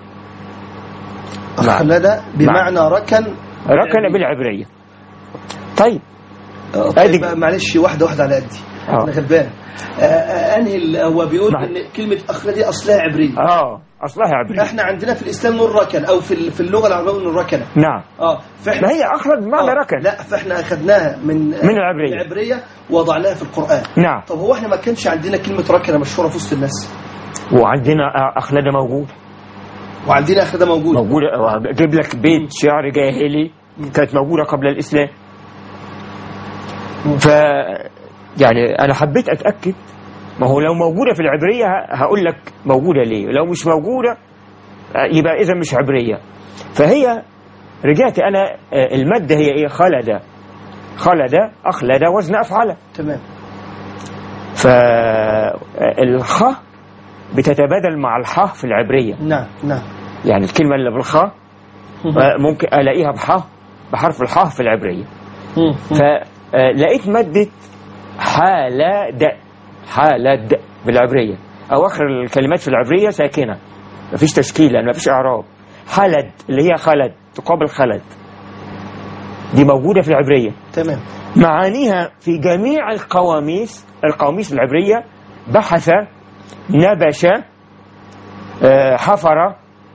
أخلد بمعنى ركن ركن بالعبرية طيب آه، أدي- طيب معلش واحدة واحدة على قدي آه. أنا غلبان آه، آه، أنهي ال- هو بيقول نعم. إن كلمة أخلد دي أصلها عبرية آه أصلها عبرية احنا عندنا في الإسلام نقول ركن أو في ال- في اللغة العربية نقول ركن نعم اه فاحنا ما هي أخلد بمعنى آه، ركن لا فاحنا أخذناها من من العبرية. العبرية وضعناها في القرآن نعم طب هو احنا ما كانش عندنا كلمة ركنة مشهورة في وسط الناس وعندنا آه، أخلد موجود وعندنا أخذها موجودة موجودة أجيب لك بيت شعر جاهلي كانت موجودة قبل الإسلام ف يعني أنا حبيت أتأكد ما هو لو موجودة في العبرية ه- هقول لك موجودة ليه لو مش موجودة آه، يبقى إذا مش عبرية فهي رجعت أنا آه، المادة هي إيه خلد خلد أخلد وزن أفعل تمام فالخ بتتبادل مع الحاء في العبرية نعم نعم يعني الكلمة اللي بالخاء آه، ممكن ألاقيها بحاء بحرف الحاء في العبرية فلقيت مادة حالد حالد بالعبرية أواخر الكلمات في العبرية ساكنة مفيش تشكيل لأن مفيش إعراب حلد اللي هي خلد تقابل خلد دي موجودة في العبرية تمام معانيها في جميع القواميس القواميس العبرية بحث نبش آه، حفر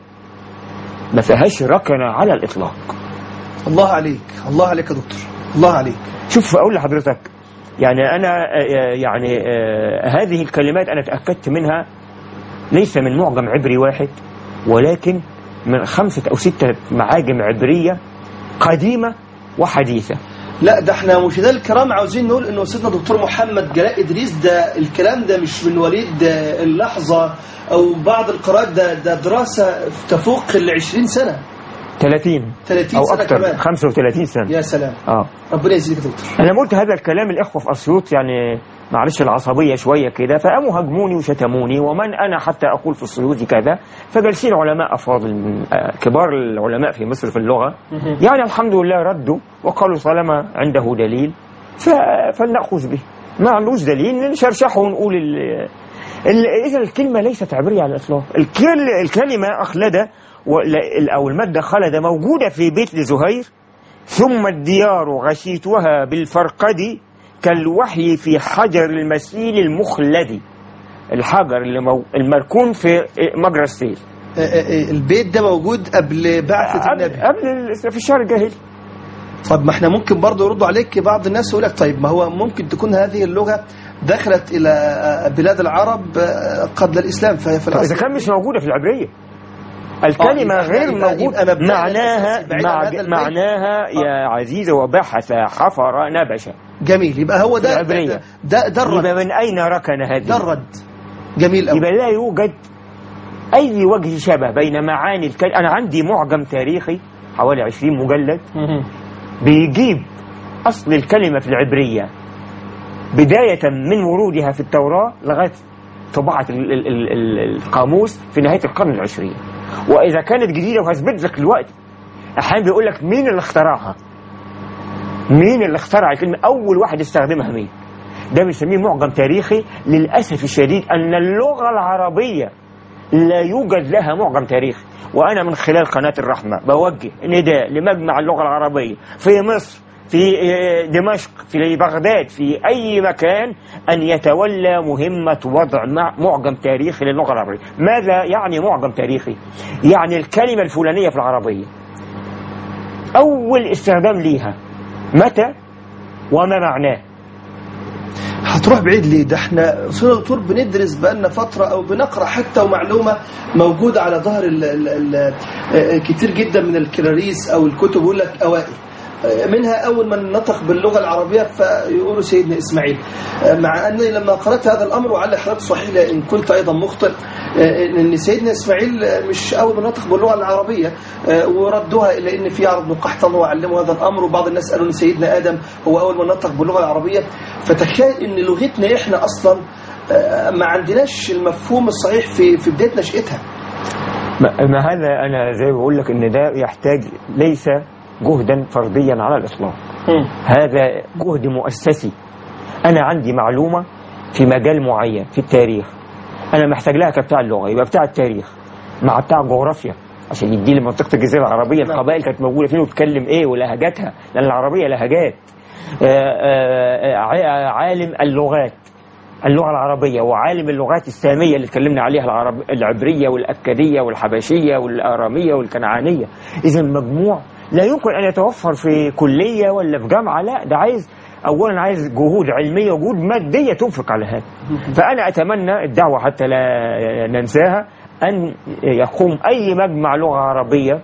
ما فيهاش ركنة على الإطلاق الله عليك الله عليك يا دكتور الله عليك شوف أقول لحضرتك يعني أنا آه، يعني آه، هذه الكلمات أنا تأكدت منها ليس من معجم عبري واحد ولكن من خمسة أو ستة معاجم عبرية قديمة وحديثة لا ده احنا مشاهدينا الكرام عاوزين نقول انه سيدنا دكتور محمد جلاء ادريس ده الكلام ده مش من وليد آه، اللحظه او بعض القراءات ده ده دراسه تفوق ال 20 سنه 30 30 أو سنه أكثر كمان 35 سنة يا سلام آه ربنا يزيدك يا دكتور أنا قلت هذا الكلام الإخوة في أسيوط يعني معلش العصبية شوية كده فقاموا هاجموني وشتموني ومن أنا حتى أقول في السيوط كذا فجالسين علماء أفاضل من آه، كبار العلماء في مصر في اللغة يعني الحمد لله ردوا وقالوا طالما عنده دليل ف- فلنأخذ به ما عندوش دليل نشرشحه ونقول ال... ال... إذا الكلمة ليست عبرية على الإطلاق الكل... الكلمة أخلد ولا- أو المادة خلد موجودة في بيت لزهير ثم الديار غشيتها بالفرقد كالوحي في حجر المسيل المخلد الحجر اللي مو... المركون في مجرى السيل آه، آه، آه، البيت ده موجود قبل بعثه قبل, النبي قبل ال- في الشهر الجاهلي طب ما احنا ممكن برضه يردوا عليك بعض الناس يقول لك طيب ما هو ممكن تكون هذه اللغه دخلت الى آه، بلاد العرب آه، قبل الاسلام فهي في طب إذا الاصل كان مش موجودة في العبرية الكلمة يبقى- غير يبقى- موجودة يبقى مبدأنا معناها الأساسي بعيد عن مع... هذا البيت. معناها يا عزيزي وبحث حفر نبش جميل يبقى هو ده العبرية. ده ده, ده الرد يبقى من أين ركن هذه ده الرد جميل قوي يبقى لا يوجد أي وجه شبه بين معاني الكلمة أنا عندي معجم تاريخي حوالي 20 مجلد بيجيب أصل الكلمة في العبرية بداية من ورودها في التوراة لغاية طباعة ال- ال- ال- ال- القاموس في نهاية القرن العشرين وإذا كانت جديدة وهثبت لك الوقت أحيانا بيقول لك مين اللي اخترعها مين اللي اخترع الكلمة أول واحد استخدمها مين ده بنسميه معجم تاريخي للأسف الشديد أن اللغة العربية لا يوجد لها معجم تاريخي وأنا من خلال قناة الرحمة بوجه نداء لمجمع اللغة العربية في مصر في آه، دمشق في بغداد في أي مكان أن يتولى مهمة وضع مع- معجم تاريخي للغة العربية ماذا يعني معجم تاريخي؟ يعني الكلمة الفلانية في العربية أول استخدام ليها متى وما معناه هتروح بعيد ليه ده احنا استاذ دكتور بندرس بقالنا فتره او بنقرا حتى ومعلومه موجوده على ظهر ال ال ال آه، كتير جدا من الكراريس او الكتب يقول لك اوائل آه، منها اول من نطق باللغه العربيه فيقولوا سيدنا اسماعيل آه، مع اني لما قرات هذا الامر وعلى حضرتك صحيح لان كنت ايضا مخطئ آه، ان سيدنا اسماعيل آه، مش اول من نطق باللغه العربيه آه، وردوها الى ان في عرض بن قحطان هو علمه هذا الامر وبعض الناس قالوا ان سيدنا ادم هو اول من نطق باللغه العربيه فتخيل ان لغتنا احنا اصلا آه، ما عندناش المفهوم الصحيح في في بدايه نشاتها ما ما هذا أنا زي ما بقول لك إن ده يحتاج ليس جهدا فرديا على الإطلاق هذا جهد مؤسسي أنا عندي معلومة في مجال معين في التاريخ أنا محتاج لها كبتاع اللغة يبقى بتاع التاريخ مع بتاع الجغرافيا عشان يدي لي منطقة الجزيرة العربية نعم. القبائل كانت موجودة فين وتتكلم إيه ولهجاتها لأن العربية لهجات آه، آه، آه، عالم اللغات اللغة العربية وعالم اللغات السامية اللي اتكلمنا عليها العرب العبرية والأكدية والحبشية والآرامية والكنعانية إذا مجموع لا يمكن أن يتوفر في كلية ولا في جامعة لا ده عايز أولا عايز جهود علمية وجهود مادية تنفق على هذا فأنا أتمنى الدعوة حتى لا ننساها أن يقوم أي مجمع لغة عربية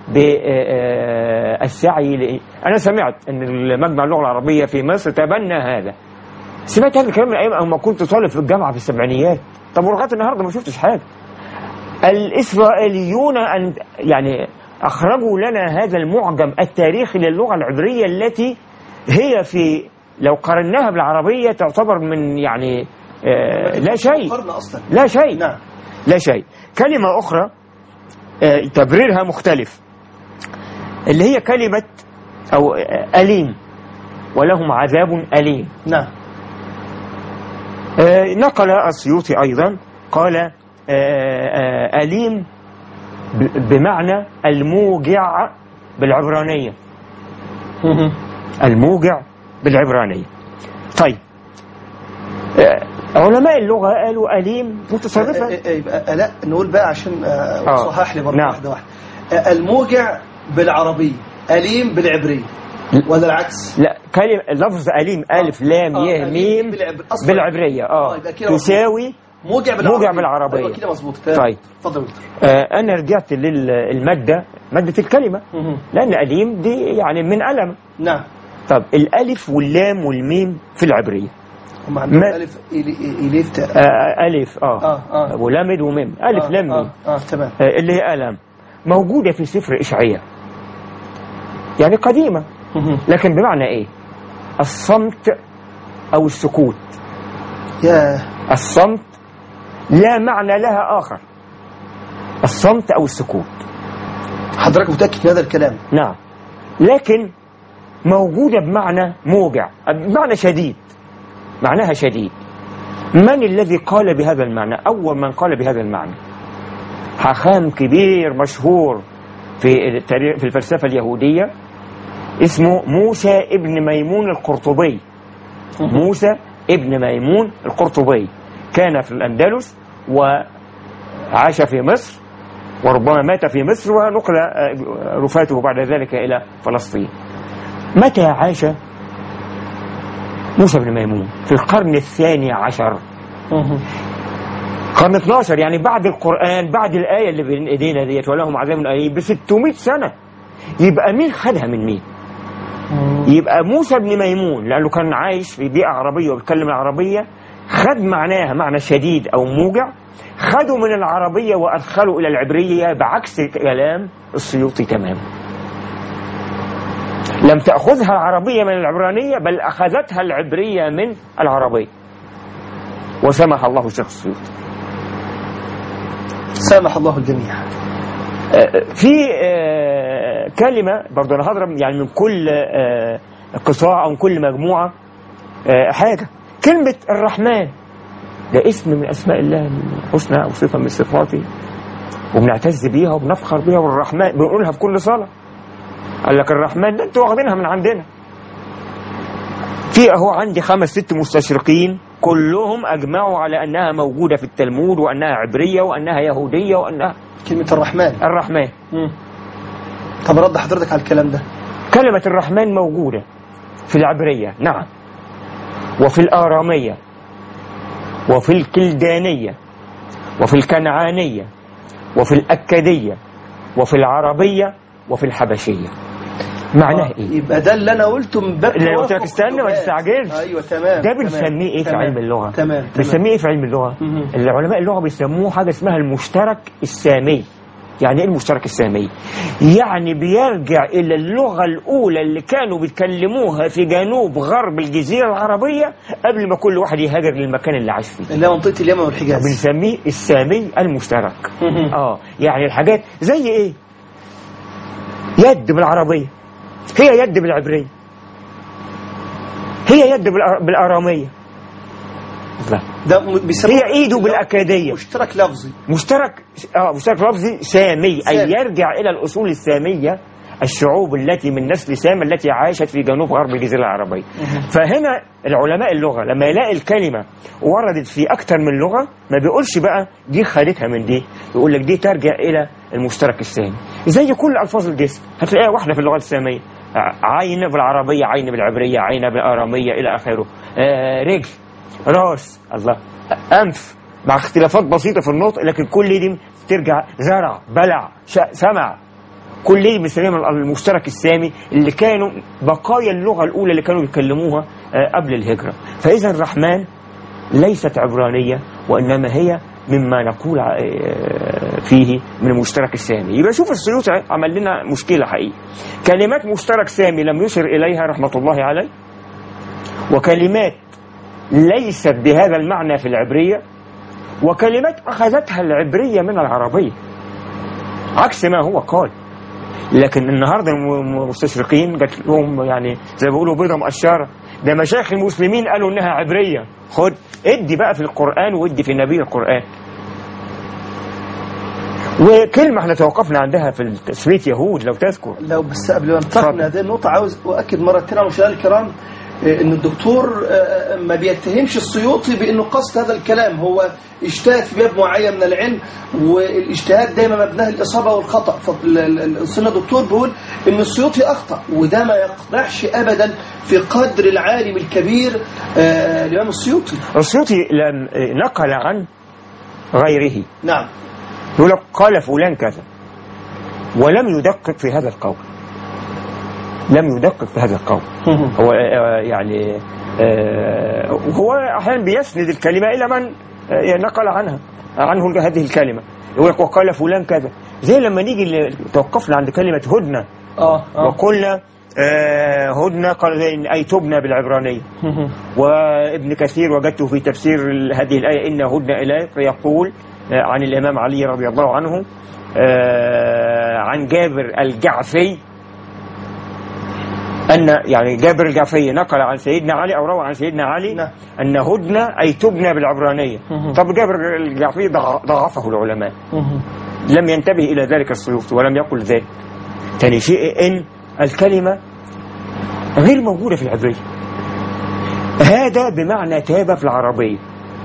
بالسعي ل... أنا سمعت أن المجمع اللغة العربية في مصر تبنى هذا سمعت هذا الكلام من ايام اما كنت طالب في الجامعه في السبعينيات طب ولغايه النهارده ما شفتش حاجه الاسرائيليون ان يعني اخرجوا لنا هذا المعجم التاريخي للغه العبريه التي هي في لو قارناها بالعربيه تعتبر من يعني آه لا شيء قرن اصلا لا شيء نعم لا شيء كلمه اخرى آه، تبريرها مختلف اللي هي كلمة أو آه، أليم ولهم عذاب أليم نعم آه، نقل السيوطي أيضا قال آه، آه، أليم ب- بمعنى الموجع بالعبرانية الموجع بالعبرانية طيب آه، علماء اللغة قالوا أليم متصرفة آه، آه، يبقى آه، لا نقول بقى عشان آه، آه. صحح لي برضه نعم. واحده واحده آه، الموجع بالعربية أليم بالعبرية ولا العكس؟ لا كلمة لفظ أليم ألف لام آه، ي أليم ميم بالعب- أصلاً. بالعبرية آه، اه يبقى كده مظبوط. تساوي موجع بالعربية موجع بالعربية. أيوة كده مظبوط تمام. طيب. اتفضل يا دكتور. آه أنا رجعت للمادة مادة الكلمة مهم. لأن أليم دي يعني من ألم نعم طب الألف واللام والميم في العبرية هم عندهم ما- ألف إلي- إليف تاء آه ألف آه, آه، آه. ولامد وميم ألف آه، لام ميم آه, آه تمام آه اللي هي ألم موجودة في سفر إشعياء يعني قديمة مهم. لكن بمعنى إيه الصمت أو السكوت يا الصمت لا معنى لها آخر الصمت أو السكوت حضرتك متأكد من هذا الكلام نعم لكن موجودة بمعنى موجع بمعنى شديد معناها شديد من الذي قال بهذا المعنى أول من قال بهذا المعنى حاخام كبير مشهور في التاريخ في الفلسفة اليهودية اسمه موسى ابن ميمون القرطبي موسى ابن ميمون القرطبي كان في الأندلس وعاش في مصر وربما مات في مصر ونقل آه، رفاته بعد ذلك إلى فلسطين متى عاش موسى بن ميمون في القرن الثاني عشر مهم. قرن 12 يعني بعد القرآن بعد الآية اللي بين إيدينا ديت ولهم عذاب أليم ب 600 سنة يبقى مين خدها من مين؟ يبقى موسى بن ميمون لأنه كان عايش في بيئة عربية وبيتكلم العربية خد معناها معنى شديد أو موجع خدوا من العربية وأدخلوا إلى العبرية بعكس كلام السيوطي تماما لم تأخذها العربية من العبرانية بل أخذتها العبرية من العربية وسمح الله الشيخ السيوطي سامح الله الجميع في آه، كلمة برضه أنا هضرب يعني من كل آه، قطاع أو من كل مجموعة آه، حاجة كلمة الرحمن ده اسم من أسماء الله الحسنى أو صفة من صفاته وبنعتز بيها وبنفخر بيها والرحمن بنقولها في كل صلاة قال لك الرحمن ده انتوا واخدينها من عندنا في اهو عندي خمس ست مستشرقين كلهم اجمعوا على انها موجوده في التلمود وانها عبريه وانها يهوديه وانها كلمة الرحمن الرحمن مم. طب رد حضرتك على الكلام ده كلمة الرحمن موجودة في العبرية نعم وفي الآرامية وفي الكلدانية وفي الكنعانية وفي الأكدية وفي العربية وفي الحبشية معناه آه، إيه؟ يبقى ده اللي انا قلته من باب اللي أنا قلت لك توافق استنى ما اللغات. تستعجلش. ايوه تمام ده تمام، بنسميه إيه في تمام، علم اللغة؟ تمام تمام بنسميه إيه في علم اللغة؟ مهم. العلماء اللغة بيسموه حاجة اسمها المشترك السامي يعني ايه المشترك السامي؟ يعني بيرجع الى اللغة الاولى اللي كانوا بيتكلموها في جنوب غرب الجزيرة العربية قبل ما كل واحد يهاجر للمكان اللي عاش فيه اللي هي منطقة اليمن والحجاز بنسميه السامي المشترك مهم. اه يعني الحاجات زي ايه يد بالعربية هي يد بالعبرية هي يد بالأر- بالارامية لا. ده م- بيسموه هي ايده بالاكادية مشترك لفظي مشترك اه مشترك لفظي سامي سامي. اي يرجع الى الاصول الساميه الشعوب التي من نسل سام التي عاشت في جنوب غرب الجزيره العربيه فهنا العلماء اللغه لما يلاقي الكلمه وردت في اكثر من لغه ما بيقولش بقى دي خدتها من دي يقول لك دي ترجع الى المشترك السامي زي كل الفاظ الجسم هتلاقيها واحده في اللغات الساميه ع- عين بالعربيه عين بالعبريه عين بالاراميه الى اخره آه رجل راس الله انف مع اختلافات بسيطه في النطق لكن كل دي ترجع زرع بلع ش- سمع كل دي بنسميها المشترك السامي اللي كانوا بقايا اللغه الاولى اللي كانوا بيتكلموها آه، قبل الهجره فاذا الرحمن ليست عبرانيه وانما هي مما نقول آه، فيه من المشترك السامي يبقى شوف السيوطي عمل لنا مشكله حقيقي كلمات مشترك سامي لم يشر اليها رحمه الله عليه وكلمات ليست بهذا المعنى في العبرية وكلمات أخذتها العبرية من العربية عكس ما هو قال لكن النهارده الم- المستشرقين جات لهم يعني زي ما بيقولوا بيضه مقشره ده مشايخ المسلمين قالوا انها عبريه خد ادي بقى في القران وادي في النبي القران وكلمه احنا توقفنا عندها في تسميه يهود لو تذكر لو بس قبل ما ننتقل اتفضل. من هذه النقطة عاوز أؤكد مرة ثانية مشاهدينا الكرام آه، إن الدكتور آه، ما بيتهمش السيوطي بإنه قصد هذا الكلام هو اجتهد في باب معين من العلم والاجتهاد دايما مبناه الإصابة والخطأ فالسنة الدكتور بيقول إن السيوطي أخطأ وده ما يقدحش أبدا في قدر العالم الكبير آه، الإمام السيوطي السيوطي لم نقل عن غيره نعم يقول لك قال فلان كذا ولم يدقق في هذا القول لم يدقق في هذا القول هو آه، يعني آه، هو احيانا بيسند الكلمه الى من آه، نقل عنها عنه هذه الكلمه يقول لك وقال فلان كذا زي لما نيجي ل- توقفنا عند كلمه هدنه آه آه وقلنا آه، هدنه قال زي اي تبنى بالعبرانيه وابن كثير وجدته في تفسير هذه الآية إن هدنا إليك يقول آه، عن الإمام علي رضي الله عنه آه، عن جابر الجعفي أن يعني جابر الجعفي نقل عن سيدنا علي أو روى عن سيدنا علي نعم. أن هدنة أي تبنى بالعبرانية طب جابر الجعفي ضع- ضعفه العلماء لم ينتبه إلى ذلك السيوطي ولم يقل ذلك ثاني شيء إن الكلمة غير موجودة في العبرية هذا بمعنى تاب في العربية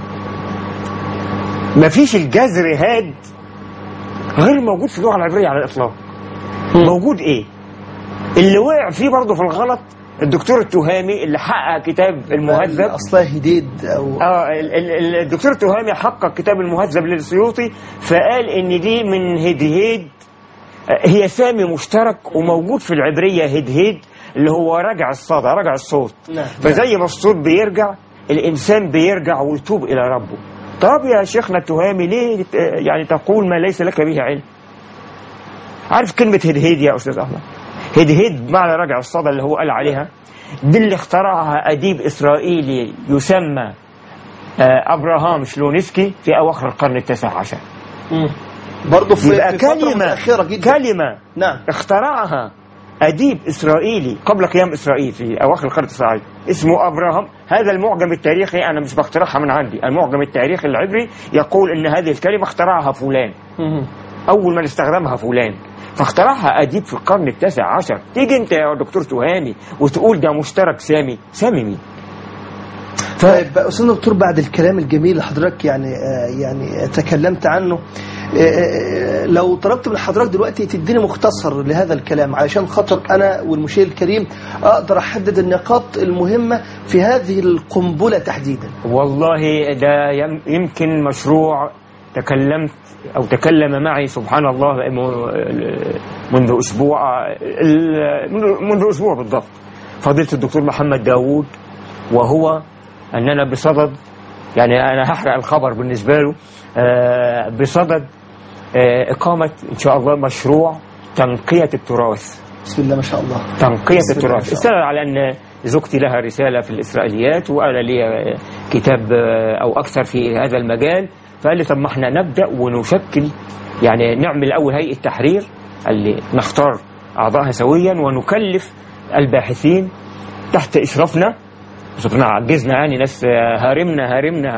ما فيش الجذر هاد غير موجود في اللغة العبرية على الإطلاق موجود إيه اللي وقع فيه برضه في الغلط الدكتور التهامي اللي حقق كتاب المهذب أصلها هديد أو اه ال- ال- ال- الدكتور التهامي حقق كتاب المهذب للسيوطي فقال ان دي من هدهيد آه، هي سامي مشترك وموجود في العبريه هدهيد اللي هو رجع الصدى رجع الصوت نعم. فزي ما الصوت بيرجع الانسان بيرجع ويتوب الى ربه طب يا شيخنا التهامي ليه ت- يعني تقول ما ليس لك به علم عارف كلمة هدهيد يا أستاذ أحمد هدهيد بمعنى رجع الصدى اللي هو قال عليها دي اللي اخترعها أديب إسرائيلي يسمى آه، أبراهام شلونسكي في أواخر القرن التاسع عشر برضه في, يبقى في فترة كلمة متأخرة جدا كلمة نعم اخترعها أديب إسرائيلي قبل قيام إسرائيل في أواخر القرن التاسع عشر اسمه أبراهام هذا المعجم التاريخي أنا مش بخترعها من عندي المعجم التاريخي العبري يقول أن هذه الكلمة اخترعها فلان أول من استخدمها فلان فاخترعها أديب في القرن التاسع عشر تيجي أنت يا دكتور تهامي وتقول ده مشترك سامي سامي مين طيب أستاذ دكتور بعد الكلام الجميل اللي حضرتك يعني آه، يعني تكلمت عنه آه، آه، لو طلبت من حضرتك دلوقتي تديني مختصر لهذا الكلام علشان خاطر أنا والمشير الكريم أقدر أحدد النقاط المهمة في هذه القنبلة تحديدا والله ده يم- يمكن مشروع تكلمت أو تكلم معي سبحان الله م- منذ أسبوع ال- منذ أسبوع بالضبط فضيلة الدكتور محمد داوود وهو أننا بصدد يعني أنا هحرق الخبر بالنسبة له آه، بصدد آه، إقامة إن شاء الله مشروع تنقية التراث بسم الله ما شاء الله تنقية بسم الله ما التراث شاء استند على أن زوجتي لها رسالة في الإسرائيليات وأنا لي كتاب أو أكثر في هذا المجال فقال لي طب ما احنا نبدأ ونشكل يعني نعمل أول هيئة تحرير اللي نختار أعضائها سويا ونكلف الباحثين تحت إشرافنا شفنا عجزنا يعني ناس هارمنا هارمنا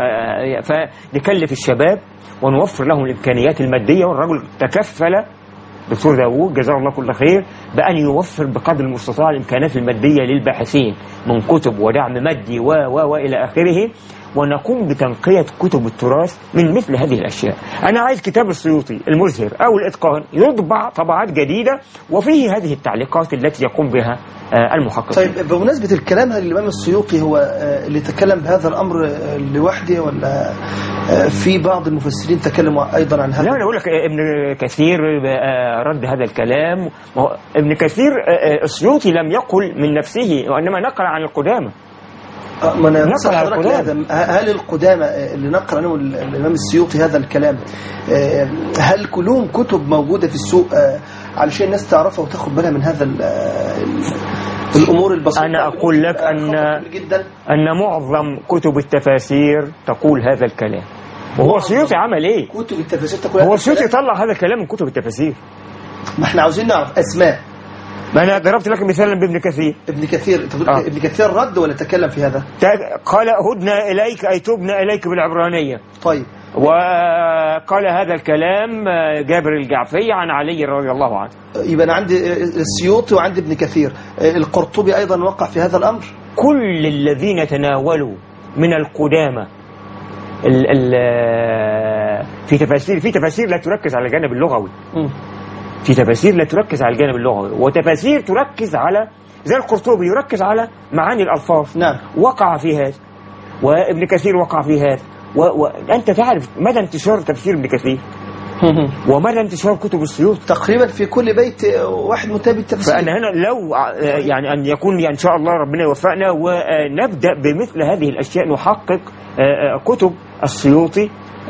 فنكلف الشباب ونوفر لهم الإمكانيات المادية والرجل تكفل دكتور داوود جزاه الله كل خير بأن يوفر بقدر المستطاع الإمكانات المادية للباحثين من كتب ودعم مادي و و وإلى آخره ونقوم بتنقية كتب التراث من مثل هذه الأشياء أنا عايز كتاب السيوطي المزهر أو الإتقان يطبع طبعات جديدة وفيه هذه التعليقات التي يقوم بها آه، المحققين طيب بمناسبة الكلام هل الإمام السيوطي هو آه، اللي تكلم بهذا الأمر آه، لوحده ولا آه، في بعض المفسرين تكلموا أيضا عن هذا لا انا اقول لك ابن كثير آه، رد هذا الكلام ما هو ابن كثير آه، آه، السيوطي لم يقل من نفسه وانما نقل عن القدامى آه، ما انا نقل بسأل على حضرتك القدامى. لهذا هل القدامى آه، اللي نقل عنهم ال- الإمام السيوطي هذا الكلام آه، هل كلهم كتب موجودة في السوق آه، علشان الناس تعرفها وتاخد بالها من هذا ال- آه، ال- الأمور البسيطة أنا أقول لك أن- خطر جدا ان معظم كتب التفاسير تقول هذا الكلام وهو السيوطي عمل ايه كتب التفاسير تقول هو هذا السيوطي الكلام؟ طلع هذا الكلام من كتب التفاسير ما احنا عاوزين نعرف اسماء ما انا ضربت لك مثالا بابن كثير ابن كثير تقول آه. ابن كثير رد ولا تكلم في هذا تا- قال هدنا اليك اي تبنا اليك بالعبرانيه طيب وقال هذا الكلام آه، جابر الجعفي عن علي رضي الله عنه يبقى انا عندي السيوطي وعندي ابن كثير القرطبي ايضا وقع في هذا الامر كل الذين تناولوا من القدامى ال ال في تفاسير في تفاسير لا تركز على الجانب اللغوي في تفاسير لا تركز على الجانب اللغوي وتفاسير تركز على زي القرطبي يركز على معاني الألفاظ نعم. وقع في هذا وابن كثير وقع في هذا وأنت تعرف مدى انتشار تفسير ابن كثير ومدى انتشار كتب السيوط تقريبا في كل بيت واحد متابع التفسير فأنا هنا لو آه، يعني أن يكون لي إن شاء الله ربنا يوفقنا ونبدأ بمثل هذه الأشياء نحقق آه، آه، كتب السيوطي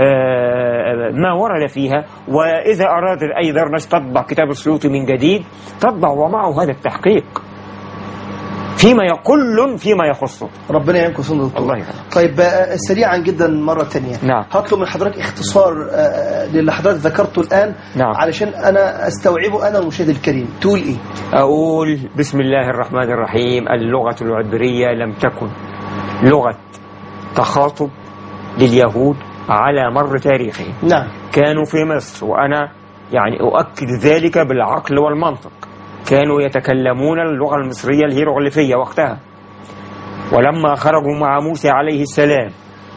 آه، ما ورد فيها وإذا أراد أي درنس تطبع كتاب السيوطي من جديد تطبع ومعه هذا التحقيق فيما كل فيما يخصه ربنا يعينكم سنة دكتور الله يخليك. طيب آه، سريعا جدا مرة تانية نعم. هطلب من حضرتك اختصار آه، للي حضرتك ذكرته الآن نعم. علشان أنا أستوعبه أنا المشاهد الكريم تقول إيه أقول بسم الله الرحمن الرحيم اللغة العبرية لم تكن لغة تخاطب لليهود على مر تاريخهم نعم كانوا في مصر وأنا يعني أؤكد ذلك بالعقل والمنطق كانوا يتكلمون اللغة المصرية الهيروغليفية وقتها ولما خرجوا مع موسى عليه السلام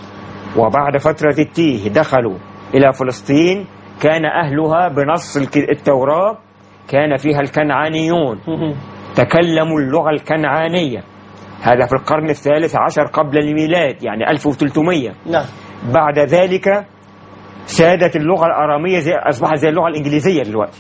وبعد فترة التيه دخلوا إلى فلسطين كان أهلها بنص الك- التوراة كان فيها الكنعانيون تكلموا اللغة الكنعانية هذا في القرن الثالث عشر قبل الميلاد يعني 1300 نعم بعد ذلك سادت اللغة الأرامية زي أصبحت زي اللغة الإنجليزية دلوقتي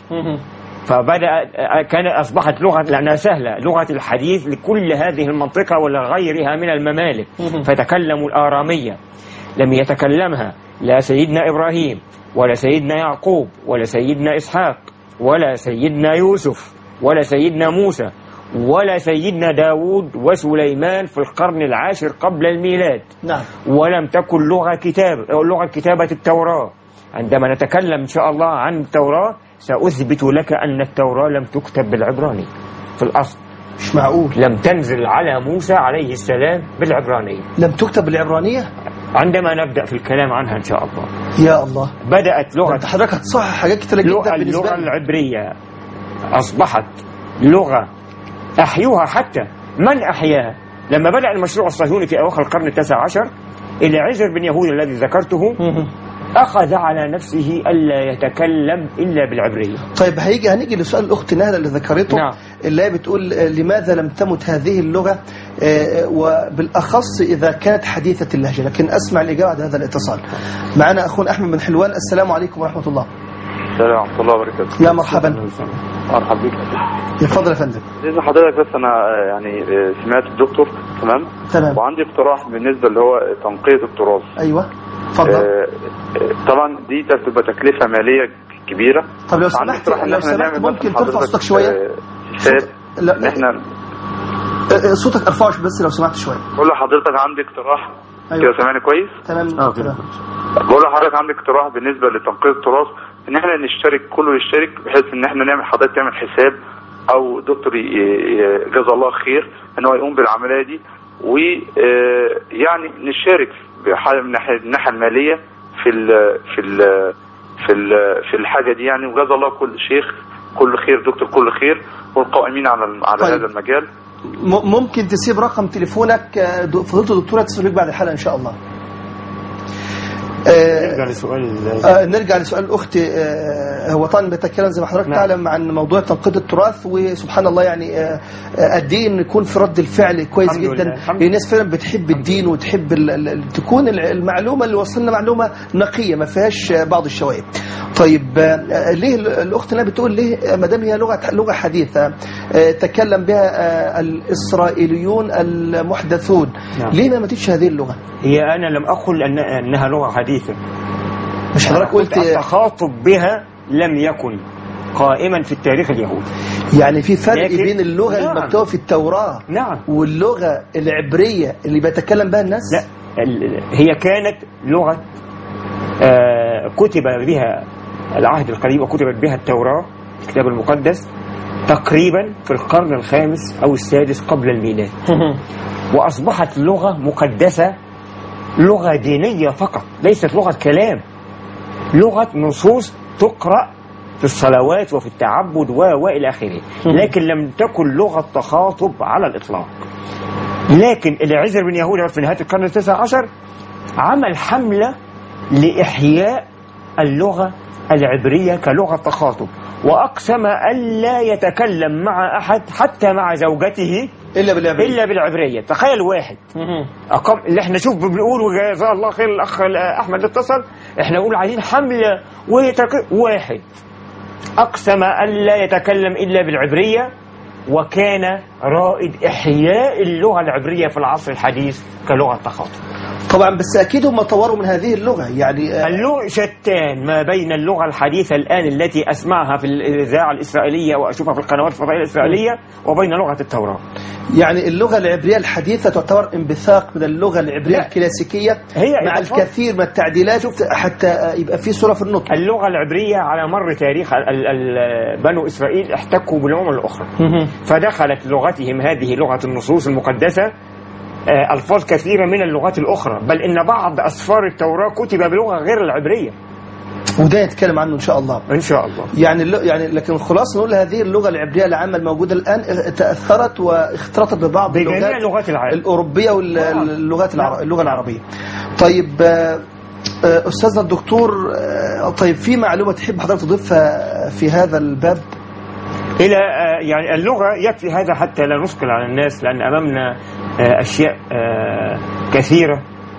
فبدأ كان أصبحت لغة لأنها سهلة لغة الحديث لكل هذه المنطقة ولغيرها من الممالك فتكلموا الآرامية لم يتكلمها لا سيدنا إبراهيم ولا سيدنا يعقوب ولا سيدنا إسحاق ولا سيدنا يوسف ولا سيدنا موسى ولا سيدنا داود وسليمان في القرن العاشر قبل الميلاد نعم ولم تكن لغة كتاب أو لغة كتابة التوراة عندما نتكلم إن شاء الله عن التوراة سأثبت لك أن التوراة لم تكتب بالعبراني في الأصل مش معقول لم تنزل على موسى عليه السلام بالعبرانية لم تكتب بالعبرانية عندما نبدأ في الكلام عنها إن شاء الله يا الله بدأت لغة انت حضرتك هتصحح حاجات كتيرة لغة جدا بالنسبة اللغة لي العبرية أصبحت لغة أحيوها حتى من أحياها لما بدأ المشروع الصهيوني في أواخر القرن التاسع عشر العزر بن يهود الذي ذكرته أخذ على نفسه ألا يتكلم إلا بالعبرية طيب هيجي هنيجي لسؤال الاخت نهله اللي ذكرته نعم. اللي هي بتقول آه، لماذا لم تمت هذه اللغه آه، وبالاخص اذا كانت حديثه اللهجه لكن اسمع الاجابه بعد هذا الاتصال معنا اخونا احمد بن حلوان السلام عليكم ورحمه الله السلام ورحمة الله وبركاته يا مرحبا مرحبا بك اتفضل يا فندم بإذن حضرتك بس أنا آه، يعني آه، سمعت الدكتور تمام تمام وعندي اقتراح بالنسبة اللي هو تنقية التراث ايوه اتفضل آه، آه، طبعا دي تبقى تكلفة مالية كبيرة طب لو عندي سمحت اقتراح إن لو إحنا سمحت نعمل ممكن مثلا ترفع حضرتك، صوتك شويه آه، حساب لا إن إحنا آه، آه، صوتك ارفعه بس لو سمحت شويه بقول لحضرتك عندي اقتراح أيوة. كده سامعني كويس تمام آه، تمام. بقول لحضرتك عندي اقتراح بالنسبه لتنقية التراث ان احنا نشترك كله يشترك بحيث ان احنا نعمل حضرتك تعمل حساب او دكتور ي- ي- جزا الله خير ان هو يقوم بالعمليه دي ويعني نشارك بحاجة من ناحيه من الناحيه الماليه في ال في ال في ال في الحاجه دي يعني وجزا الله كل شيخ كل خير دكتور كل خير والقائمين على على طيب. هذا المجال م- ممكن تسيب رقم تليفونك آه، د- فضيله الدكتوره تسأل بك بعد الحلقه ان شاء الله آه، نرجع لسؤال آه نرجع لسؤال الاخت آه هو طبعا بيتكلم زي ما حضرتك نعم. تعلم عن موضوع تنقيط التراث وسبحان الله يعني آه آه، قد ايه ان يكون في رد الفعل كويس الحمد جدا لله، الحمد لان الناس فعلا بتحب الدين وتحب ال- ال- ال- تكون ال- المعلومه اللي وصلنا معلومه نقيه ما فيهاش آه، بعض الشوائب. طيب آه، ليه ال- الاخت هنا بتقول ليه آه، ما دام هي لغه لغه حديثه آه، تكلم بها آه، الاسرائيليون المحدثون نعم. ليه ما ماتتش هذه اللغه؟ هي أنا لم أقل أن أنها لغة حديثة مش حضرتك قلت آه، التخاطب بها لم يكن قائما في التاريخ اليهودي يعني في فرق لكن- بين اللغه نعم. المكتوبه في التوراه نعم واللغه العبريه اللي بيتكلم بها الناس لا ال- هي كانت لغة آه، كتب بها العهد القديم وكتبت بها التوراة الكتاب المقدس تقريبا في القرن الخامس أو السادس قبل الميلاد وأصبحت لغة مقدسة لغة دينية فقط ليست لغة كلام لغة نصوص تقرأ في الصلوات وفي التعبد و وإلى آخره لكن لم تكن لغة تخاطب على الإطلاق لكن العزر بن يهوذا في نهاية القرن التاسع عشر عمل حملة لإحياء اللغة العبرية كلغة تخاطب وأقسم ألا يتكلم مع أحد حتى مع زوجته إلا بالعبرية إلا بالعبرية تخيل واحد أقام اللي احنا شوف بنقول وجزاه الله خير الأخ أحمد اتصل احنا نقول عايزين حملة ويتك... واحد أقسم ألا يتكلم إلا بالعبرية وكان رائد إحياء اللغة العبرية في العصر الحديث كلغة تخاطب طبعا بس أكيد هم طوروا من هذه اللغة يعني آه، اللغة شتان ما بين اللغة الحديثة الآن التي أسمعها في الإذاعة الإسرائيلية وأشوفها في القنوات الفضائية الإسرائيلية وبين لغة التوراة يعني اللغة العبرية الحديثة تعتبر انبثاق من اللغة العبرية لا. الكلاسيكية هي مع الألفاظ. الكثير من التعديلات حتى آه، يبقى في صورة في النطق اللغة العبرية على مر تاريخ ال- ال- ال- بنو إسرائيل احتكوا بالأمم الأخرى فدخلت لغتهم هذه لغة النصوص المقدسة آه، ألفاظ كثيرة من اللغات الأخرى بل إن بعض أسفار التوراة كتب بلغة غير العبرية وده نتكلم عنه إن شاء الله إن شاء الله يعني اللغة يعني لكن خلاص نقول هذه اللغة العبرية العامة الموجودة الآن تأثرت واختلطت ببعض بجميع اللغات لغات العالم الأوروبية نعم. واللغات العر... نعم. اللغة العربية طيب آه، آه، أستاذنا الدكتور آه، طيب في معلومة تحب حضرتك تضيفها في هذا الباب إلى آه، يعني اللغة يكفي هذا حتى لا نثقل على الناس لأن أمامنا آه، أشياء آه، كثيرة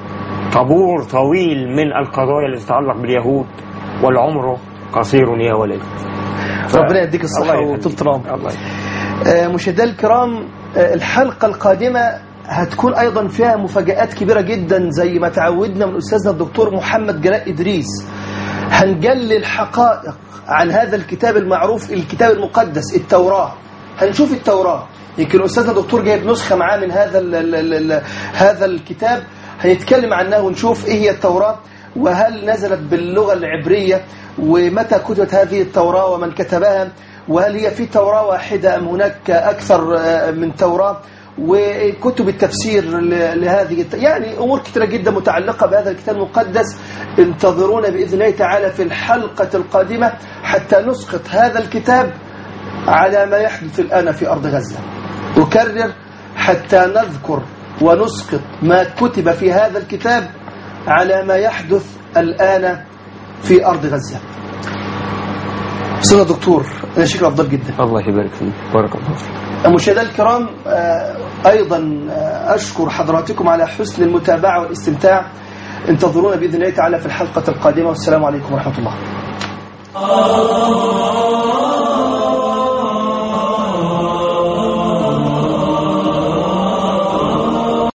طابور طويل من القضايا التي تتعلق باليهود والعمر قصير يا ولد ف- ربنا يديك الصحة الله يخليك. وطول العمر الله يخليك. آه، مشاهدينا الكرام آه، الحلقة القادمة هتكون أيضا فيها مفاجآت كبيرة جدا زي ما تعودنا من أستاذنا الدكتور محمد جلاء إدريس هنجلي الحقائق عن هذا الكتاب المعروف الكتاب المقدس التوراة هنشوف التوراة يمكن أستاذنا الدكتور جايب نسخة معاه من هذا ال ال ال ال هذا الكتاب هنتكلم عنها ونشوف إيه هي التوراة وهل نزلت باللغة العبرية ومتى كتبت هذه التوراة ومن كتبها وهل هي في توراة واحدة أم هناك أكثر آه، من توراة وكتب التفسير ل- لهذه الت- يعني أمور كثيرة جدا متعلقة بهذا الكتاب المقدس انتظرونا بإذن الله تعالى في الحلقة القادمة حتى نسقط هذا الكتاب على ما يحدث الآن في أرض غزة أكرر حتى نذكر ونسقط ما كتب في هذا الكتاب على ما يحدث الآن في أرض غزة سنة دكتور أنا شكرا أفضل جدا الله يبارك فيك بارك الله فيك مشاهدينا الكرام آه، أيضا آه، أشكر حضراتكم على حسن المتابعة والاستمتاع انتظرونا بإذن الله تعالى في الحلقة القادمة والسلام عليكم ورحمة الله